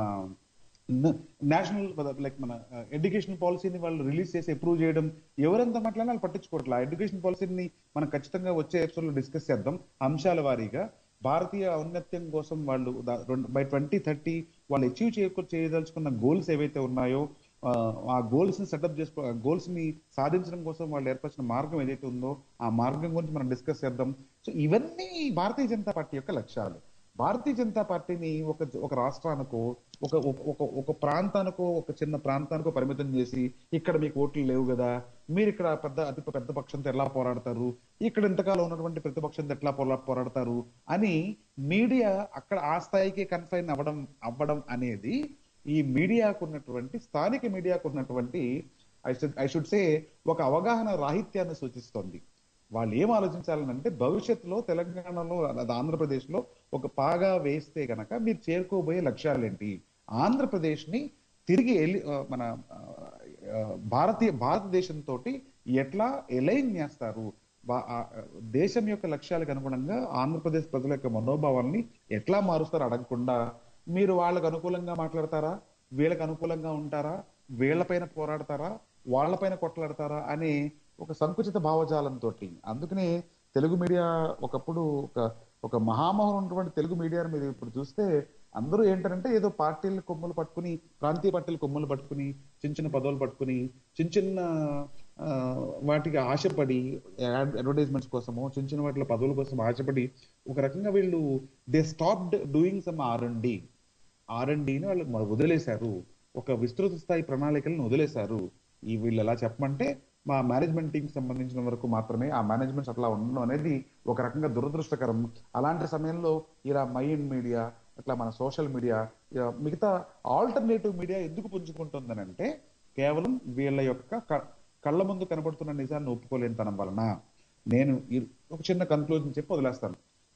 నేషనల్ లైక్ మన ఎడ్యుకేషన్ పాలసీని వాళ్ళు రిలీజ్ చేసి అప్రూవ్ చేయడం ఎవరంతా మాట్లాడినా వాళ్ళు పట్టించుకోవట్లేదు ఆ ఎడ్యుకేషన్ పాలసీని మనం ఖచ్చితంగా వచ్చే ఎపిసోడ్ లో డిస్కస్ చేద్దాం అంశాల వారీగా భారతీయ ఔన్నత్యం కోసం వాళ్ళు బై ట్వంటీ థర్టీ వాళ్ళు అచీవ్ చేయకు చేయదలుచుకున్న గోల్స్ ఏవైతే ఉన్నాయో ఆ, ఆ గోల్స్ ని సెటప్ చేసుకో గోల్స్ ని సాధించడం కోసం వాళ్ళు ఏర్పరిచిన మార్గం ఏదైతే ఉందో ఆ మార్గం గురించి మనం డిస్కస్ చేద్దాం సో ఇవన్నీ భారతీయ జనతా పార్టీ యొక్క లక్ష్యాలు భారతీయ జనతా పార్టీని ఒక ఒక రాష్ట్రానికో ఒక ఒక- ఒక ఒక ప్రాంతానికో ఒక చిన్న ప్రాంతానికో పరిమితం చేసి ఇక్కడ మీకు ఓట్లు లేవు కదా మీరు ఇక్కడ పెద్ద అతి పెద్ద పక్షంతో ఎలా పోరాడతారు ఇక్కడ ఇంతకాలం ఉన్నటువంటి ప్రతిపక్షంతో ఎట్లా పోరా పోరాడతారు అని మీడియా అక్కడ ఆ స్థాయికి కన్ఫైన్ అవ్వడం అవ్వడం అనేది ఈ మీడియాకు ఉన్నటువంటి స్థానిక మీడియాకు ఉన్నటువంటి I should I should say ఒక అవగాహన రాహిత్యాన్ని సూచిస్తోంది వాళ్ళు ఏం ఆలోచించాలంటే భవిష్యత్తులో తెలంగాణలో అది ఆంధ్రప్రదేశ్ లో ఒక పాగా వేస్తే గనక మీరు చేరుకోబోయే లక్ష్యాలేంటి ఆంధ్రప్రదేశ్ ని తిరిగి ఎలి- ఆ, మన ఆ, ఆ, భారతీయ భారతదేశంతో ఎట్లా ఎలైన్ చేస్తారు బా- ఆ, దేశం యొక్క లక్ష్యాలకు అనుగుణంగా ఆంధ్రప్రదేశ్ ప్రజల యొక్క మనోభావాల్ని ఎట్లా మారుస్తారు అడగకుండా మీరు వాళ్ళకు అనుకూలంగా మాట్లాడతారా వీళ్ళకి అనుకూలంగా ఉంటారా వీళ్ళపైన పోరాడతారా వాళ్ళపైన కొట్లాడతారా అనే ఒక సంకుచిత భావజాలంతో అందుకనే తెలుగు మీడియా ఒకప్పుడు ఒక ఒక మహామహం ఉన్నటువంటి తెలుగు మీడియాని మీరు ఇప్పుడు చూస్తే అందరూ ఏంటంటే ఏదో పార్టీల కొమ్ములు పట్టుకుని ప్రాంతీయ పార్టీల కొమ్ములు పట్టుకుని చిన్న చిన్న పదవులు పట్టుకుని చిన్న చిన్న ఆ, వాటికి ఆశపడి అడ్వర్టైజ్మెంట్స్ కోసమో చిన్న చిన్న వాటిలో పదవుల కోసం ఆశపడి ఒక రకంగా వీళ్ళు they stopped doing some R and D R and డిని వాళ్ళు మ- వదిలేశారు ఒక విస్తృత స్థాయి ప్రణాళికలను వదిలేశారు ఈ వీళ్ళు ఎలా చెప్పమంటే మా మేనేజ్మెంట్ టీం సంబంధించిన వరకు మాత్రమే ఆ మేనేజ్మెంట్ అట్లా ఉండడం అనేది ఒక రకంగా దురదృష్టకరం అలాంటి సమయంలో ఇలా మైండ్ మీడియా అట్లా మన సోషల్ మీడియా మిగతా ఆల్టర్నేటివ్ మీడియా ఎందుకు పుంజుకుంటుందని అంటే కేవలం వీళ్ళ యొక్క క- కళ్ళ ముందు కనబడుతున్న నిజాన్ని ఒప్పుకోలేనితనం వలన నేను ఈ- ఒక చిన్న కన్క్లూజన్ చెప్పి వదిలేస్తాను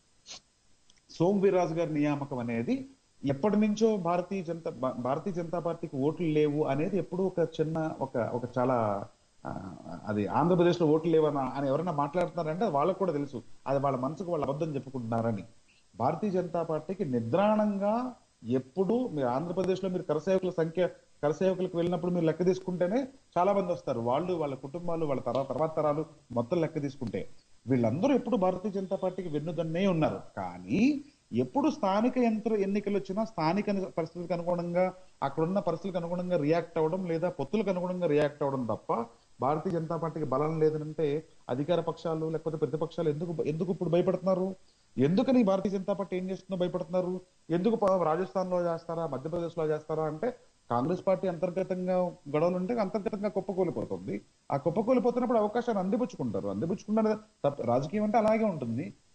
సోమ్ వీర్రాజు గారి నియామకం అనేది ఎప్పటి నుంచో భారతీయ జనతా భా- భారతీయ జనతా పార్టీకి ఓట్లు లేవు అనేది ఎప్పుడూ ఒక చిన్న ఒక ఒక చాలా ఆ, అది ఆంధ్రప్రదేశ్ లో ఓట్లు లేవని అని ఎవరైనా మాట్లాడుతున్నారంటే అది వాళ్ళకు కూడా తెలుసు అది వాళ్ళ మనసుకు వాళ్ళు అబద్ధం చెప్పుకుంటున్నారని భారతీయ జనతా పార్టీకి నిద్రాణంగా ఎప్పుడు మీరు ఆంధ్రప్రదేశ్ లో మీరు కరసేవకుల సంఖ్య కరసేవకులకు వెళ్ళినప్పుడు మీరు లెక్క తీసుకుంటేనే చాలా మంది వస్తారు వాళ్ళు వాళ్ళ కుటుంబాలు వాళ్ళ తర్వాత తర్వాత తరాలు మొత్తం లెక్క తీసుకుంటే వీళ్ళందరూ ఎప్పుడు భారతీయ జనతా పార్టీకి వెన్నుదన్నే ఉన్నారు కానీ ఎప్పుడు స్థానిక యంత్ర ఎన్నికలు వచ్చినా స్థానిక పరిస్థితులకు అనుగుణంగా అక్కడున్న పరిస్థితులకు అనుగుణంగా రియాక్ట్ అవ్వడం లేదా పొత్తులకు అనుగుణంగా రియాక్ట్ అవ్వడం తప్ప భారతీయ జనతా పార్టీకి బలం లేదంటే అధికార పక్షాలు లేకపోతే ప్రతిపక్షాలు ఎందుకు ఎందుకు ఇప్పుడు భయపడుతున్నారు ఎందుకని భారతీయ జనతా పార్టీ ఏం చేస్తుందో భయపడుతున్నారు ఎందుకు ప- రాజస్థాన్ లో చేస్తారా మధ్యప్రదేశ్ లో చేస్తారా అంటే కాంగ్రెస్ పార్టీ అంతర్గతంగా గొడవలు ఉంటే అంతర్గతంగా కుప్పకూలిపోతుంది ఆ కుప్పకూలిపోతున్నప్పుడు అవకాశాన్ని అందిపుచ్చుకుంటారు అందిపుచ్చుకున్నది తప్ప రాజకీయం అంటే అలాగే ఉంటుంది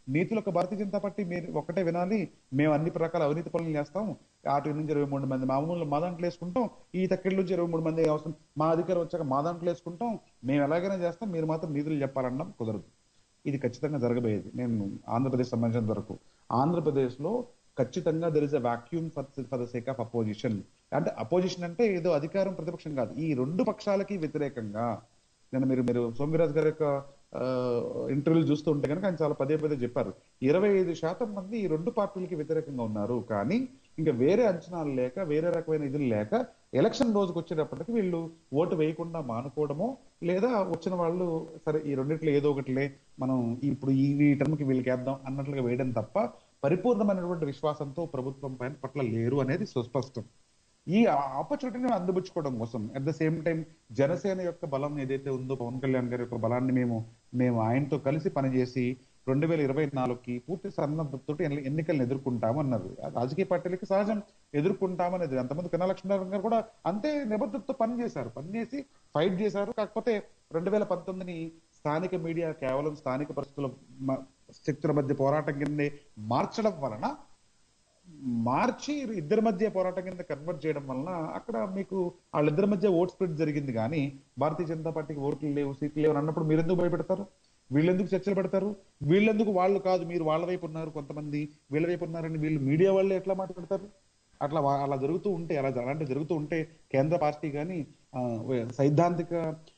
నీతులు ఒక భారతీయ జనతా పార్టీ మీరు ఒకటే వినాలి మేము అన్ని రకాల అవినీతి పనులు చేస్తాం అటు నుంచి ఇరవై మూడు మంది మామూలు మా దాంట్లో వేసుకుంటాం ఈ తక్కిళ్ళ నుంచి ఇరవై మూడు మంది అవసరం మా అధికారం వచ్చాక మా దాంట్లో వేసుకుంటాం మేము ఎలాగైనా చేస్తాం మీరు మాత్రం నీతులు చెప్పాలన్నాం కుదరదు ఇది ఖచ్చితంగా జరగబోయేది నేను ఆంధ్రప్రదేశ్ సంబంధించినంత వరకు ఆంధ్రప్రదేశ్ లో ఖచ్చితంగా there is a vacuum for for the sake of opposition అంటే అపోజిషన్ అంటే ఏదో అధికారం ప్రతిపక్షం కాదు ఈ రెండు పక్షాలకి వ్యతిరేకంగా నేను మీరు మీరు సోమిరాజ్ గారి యొక్క ఇంటర్వ్యూలు చూస్తూ ఉంటే కనుక ఆయన చాలా పదే పదే చెప్పారు ఇరవై ఐదు శాతం మంది ఈ రెండు పార్టీలకి వ్యతిరేకంగా ఉన్నారు కానీ ఇంకా వేరే అంచనాలు లేక వేరే రకమైన ఇదులు లేక ఎలక్షన్ రోజుకి వచ్చేటప్పటికి వీళ్ళు ఓటు వేయకుండా మానుకోవడమో లేదా వచ్చిన వాళ్ళు సరే ఈ రెండిట్లో ఏదో ఒకటిలే మనం ఇప్పుడు ఈ టర్మ్కి వీళ్ళకి వేద్దాం అన్నట్లుగా వేయడం తప్ప పరిపూర్ణమైనటువంటి విశ్వాసంతో ప్రభుత్వం పైన పట్ల లేరు అనేది సుస్పష్టం ఈ ఆపర్చునిటీని అందిపుచ్చుకోవడం కోసం at the same time Janasena యొక్క బలం ఏదైతే ఉందో పవన్ కళ్యాణ్ గారి యొక్క బలాన్ని మేము మేము ఆయనతో కలిసి పనిచేసి రెండు వేల ఇరవై నాలుగుకి పూర్తి సన్నద్ధతో ఎన్నికలను ఎదుర్కొంటామన్నారు రాజకీయ పార్టీలకి సహజం ఎదుర్కొంటామనేది అంతమంది కన్నా లక్ష్మీనారాయణ గారు కూడా అంతే నిబద్ధతతో పనిచేశారు పనిచేసి ఫైట్ చేశారు కాకపోతే రెండు వేల పంతొమ్మిదిని స్థానిక మీడియా కేవలం స్థానిక పరిస్థితుల మ- శక్తుల మధ్య పోరాటం కిందే మార్చడం వలన మార్చి ఇద్దరి మధ్య పోరాటం కింద కన్వర్ట్ చేయడం వలన అక్కడ మీకు వాళ్ళిద్దరి మధ్య ఓట్ స్ప్లిట్ జరిగింది కానీ భారతీయ జనతా పార్టీకి ఓట్లు లేవు సీట్లు లేవు అని అన్నప్పుడు మీరు ఎందుకు భయపెడతారు వీళ్ళెందుకు చర్చలు పెడతారు వీళ్ళెందుకు వాళ్ళు కాదు మీరు వాళ్ళ వైపు ఉన్నారు కొంతమంది వీళ్ళ వైపు ఉన్నారని వీళ్ళు మీడియా వాళ్ళే ఎట్లా మాట్లాడతారు అట్లా వా- అలా జరుగుతూ ఉంటే అలా అలాంటి జరుగుతూ ఉంటే కేంద్ర పార్టీ కానీ సైద్ధాంతిక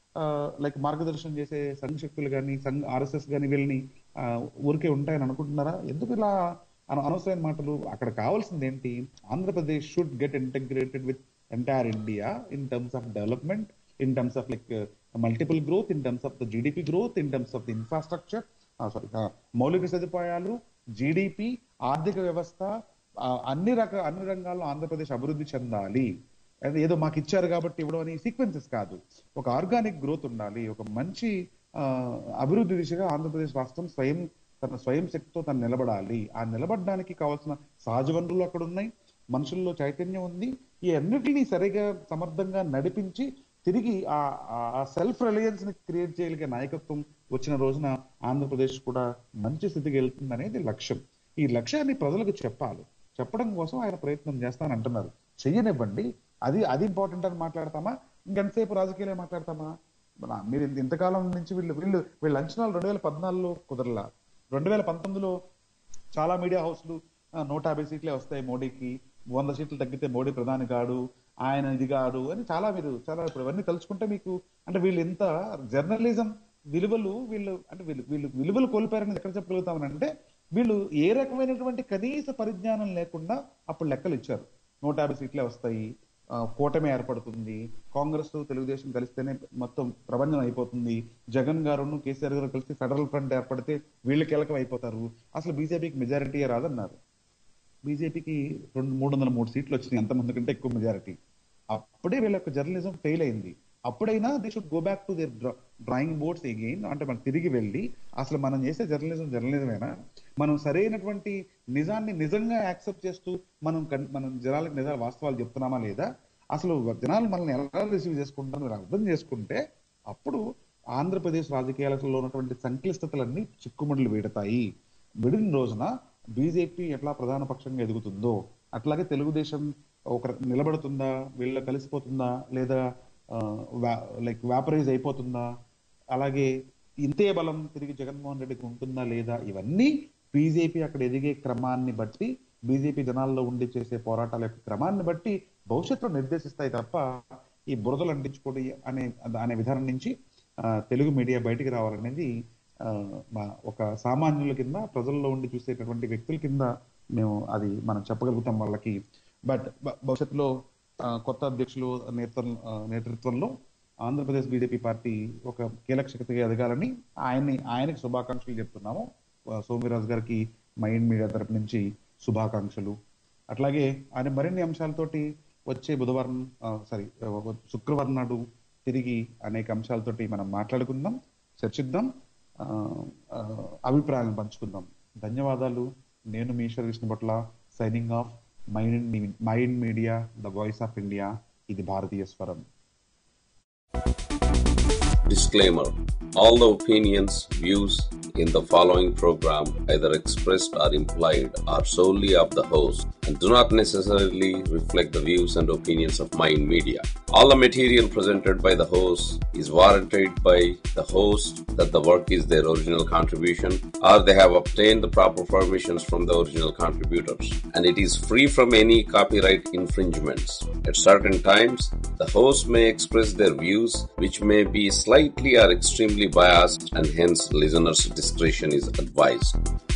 లైక్ మార్గదర్శనం చేసే సంఘ శక్తులు కానీ సంఘ ఆర్ఎస్ఎస్ కానీ వీళ్ళని ఆ, ఊరికే ఉంటాయని అనుకుంటున్నారా ఎందుకు ఇలా అన- అనవసరమైన మాటలు అక్కడ కావాల్సింది ఏంటి Andhra Pradesh should get integrated with entire India in terms of development in terms of like multiple growth in terms of the GDP growth in terms of the infrastructure sorry మౌలిక సదుపాయాలు జీడిపి ఆర్థిక వ్యవస్థ ఆ, అన్ని రక అన్ని రంగాల్లో ఆంధ్రప్రదేశ్ అభివృద్ధి చెందాలి అది ఏదో మాకు ఇచ్చారు కాబట్టి ఇవ్వడం అని సీక్వెన్సెస్ కాదు ఒక ఆర్గానిక్ గ్రోత్ ఉండాలి ఒక మంచి ఆ, అభివృద్ధి దిశగా ఆంధ్రప్రదేశ్ రాష్ట్రం స్వయం తన స్వయం శక్తితో తను నిలబడాలి ఆ నిలబడడానికి కావాల్సిన సహజ వనరులు అక్కడ ఉన్నాయి మనుషుల్లో చైతన్యం ఉంది ఈ అన్నిటినీ సరిగా సమర్థంగా నడిపించి తిరిగి ఆ ఆ సెల్ఫ్ రిలయన్స్ ని క్రియేట్ చేయగలిగే నాయకత్వం వచ్చిన రోజున ఆంధ్రప్రదేశ్ కూడా మంచి స్థితికి వెళ్తుంది అనేది లక్ష్యం ఈ లక్ష్యాన్ని ప్రజలకు చెప్పాలి చెప్పడం కోసం ఆయన ప్రయత్నం చేస్తానంటున్నారు చెయ్యనివ్వండి అది అది ఇంపార్టెంట్ అని మాట్లాడతామా ఇంకెంతసేపు రాజకీయాలే మాట్లాడతామా మన మీరు ఇంత- ఇంతకాలం నుంచి వీళ్ళు వీళ్ళు వీళ్ళ అంచనాలు రెండు వేల పద్నాలుగులో కుదరలా రెండు వేల పంతొమ్మిదిలో చాలా మీడియా హౌస్లు ఆ, నూట యాభై సీట్లే వస్తాయి మోడీకి వంద సీట్లు తగ్గితే మోడీ ప్రధాని కాడు ఆయన ఇది కాడు అని చాలా మీరు చాలా ఇప్పుడు ఇవన్నీ తలుచుకుంటే మీకు అంటే వీళ్ళు ఎంత జర్నలిజం విలువలు వీళ్ళు అంటే వీళ్ళు వీళ్ళు విలువలు కోల్పోయారని ఎక్కడ చెప్పగలుగుతామని అంటే వీళ్ళు ఏ రకమైనటువంటి కనీస పరిజ్ఞానం లేకుండా అప్పుడు లెక్కలు ఇచ్చారు నూట యాభై సీట్లే వస్తాయి ఆ, కూటమి ఏర్పడుతుంది కాంగ్రెస్ తెలుగుదేశం కలిస్తేనే మొత్తం ప్రపంచం అయిపోతుంది జగన్ గారు కేసీఆర్ గారు కలిసి ఫెడరల్ ఫ్రంట్ ఏర్పడితే వీళ్ళు కీలకం అయిపోతారు అసలు బీజేపీకి మెజారిటీ రాదన్నారు బీజేపీకి రెండు మూడు వందల మూడు సీట్లు వచ్చినాయి అంతమంది కంటే ఎక్కువ మెజారిటీ అప్పుడే వీళ్ళ యొక్క జర్నలిజం ఫెయిల్ అయింది అప్పుడైనా they should go back to their drawing boards again అంటే మనం తిరిగి వెళ్ళి అసలు మనం చేసే జర్నలిజం జర్నలిజమేనా మనం సరైనటువంటి నిజాన్ని నిజంగా యాక్సెప్ట్ చేస్తూ మనం కన్- మనం జనాలకు నిజాలు వాస్తవాలు చెప్తున్నామా లేదా అసలు జనాలు మనల్ని ఎలా రిసీవ్ చేసుకుంటారో మీరు అర్థం చేసుకుంటే అప్పుడు ఆంధ్రప్రదేశ్ రాజకీయాలలో ఉన్నటువంటి సంక్లిష్టతలన్నీ చిక్కుముడులు వీడతాయి విడిన రోజున బీజేపీ ఎట్లా ప్రధాన పక్షంగా ఎదుగుతుందో అట్లాగే తెలుగుదేశం ఒక నిలబడుతుందా వీళ్ళ కలిసిపోతుందా లేదా లైక్ వ్యాపరైజ్ అయిపోతుందా అలాగే ఇంతే బలం తిరిగి జగన్మోహన్ రెడ్డికి ఉంటుందా లేదా ఇవన్నీ బీజేపీ అక్కడ ఎదిగే క్రమాన్ని బట్టి బీజేపీ జనాల్లో ఉండి చేసే పోరాటాల యొక్క క్రమాన్ని బట్టి భవిష్యత్తులో నిర్దేశిస్తాయి తప్ప ఈ బురదలు అంటించుకోవడం అనే అనే విధానం నుంచి ఆ, తెలుగు మీడియా బయటికి రావాలనేది ఆ, మా ఒక సామాన్యుల కింద ప్రజల్లో ఉండి చూసేటటువంటి వ్యక్తుల కింద మేము అది మనం చెప్పగలుగుతాం వాళ్ళకి బట్ భవిష్యత్తులో ఆ, కొత్త అధ్యక్షులు నేతృత్వం ఆ, నేతృత్వంలో ఆంధ్రప్రదేశ్ బీజేపీ పార్టీ ఒక కీలక శక్తిగా ఎదగాలని ఆయన్ని ఆయనకి శుభాకాంక్షలు చెప్తున్నాము ఆ, సోమిరాజు గారికి మైండ్ మీడియా తరపు నుంచి శుభాకాంక్షలు అట్లాగే ఆయన మరిన్ని అంశాలతోటి వచ్చే బుధవారం సారీ శుక్రవారం నాడు తిరిగి అనేక అంశాలతోటి మనం మాట్లాడుకుందాం చర్చిద్దాం ఆ, ఆ, అభిప్రాయాలను పంచుకుందాం ధన్యవాదాలు నేను మీ Eshwar Vishnupatla signing off mind mind media the voice of India ఇది భారతీయ స్వరం
Disclaimer All the opinions, views in the following program, either expressed or implied, are solely of the host and do not necessarily reflect the views and opinions of Mind Media. All the material presented by the host is warranted by the host that the work is their original contribution or they have obtained the proper permissions from the original contributors and it is free from any copyright infringements. At certain times, the host may express their views which may be slightly or extremely biased and hence listeners' discretion is advised.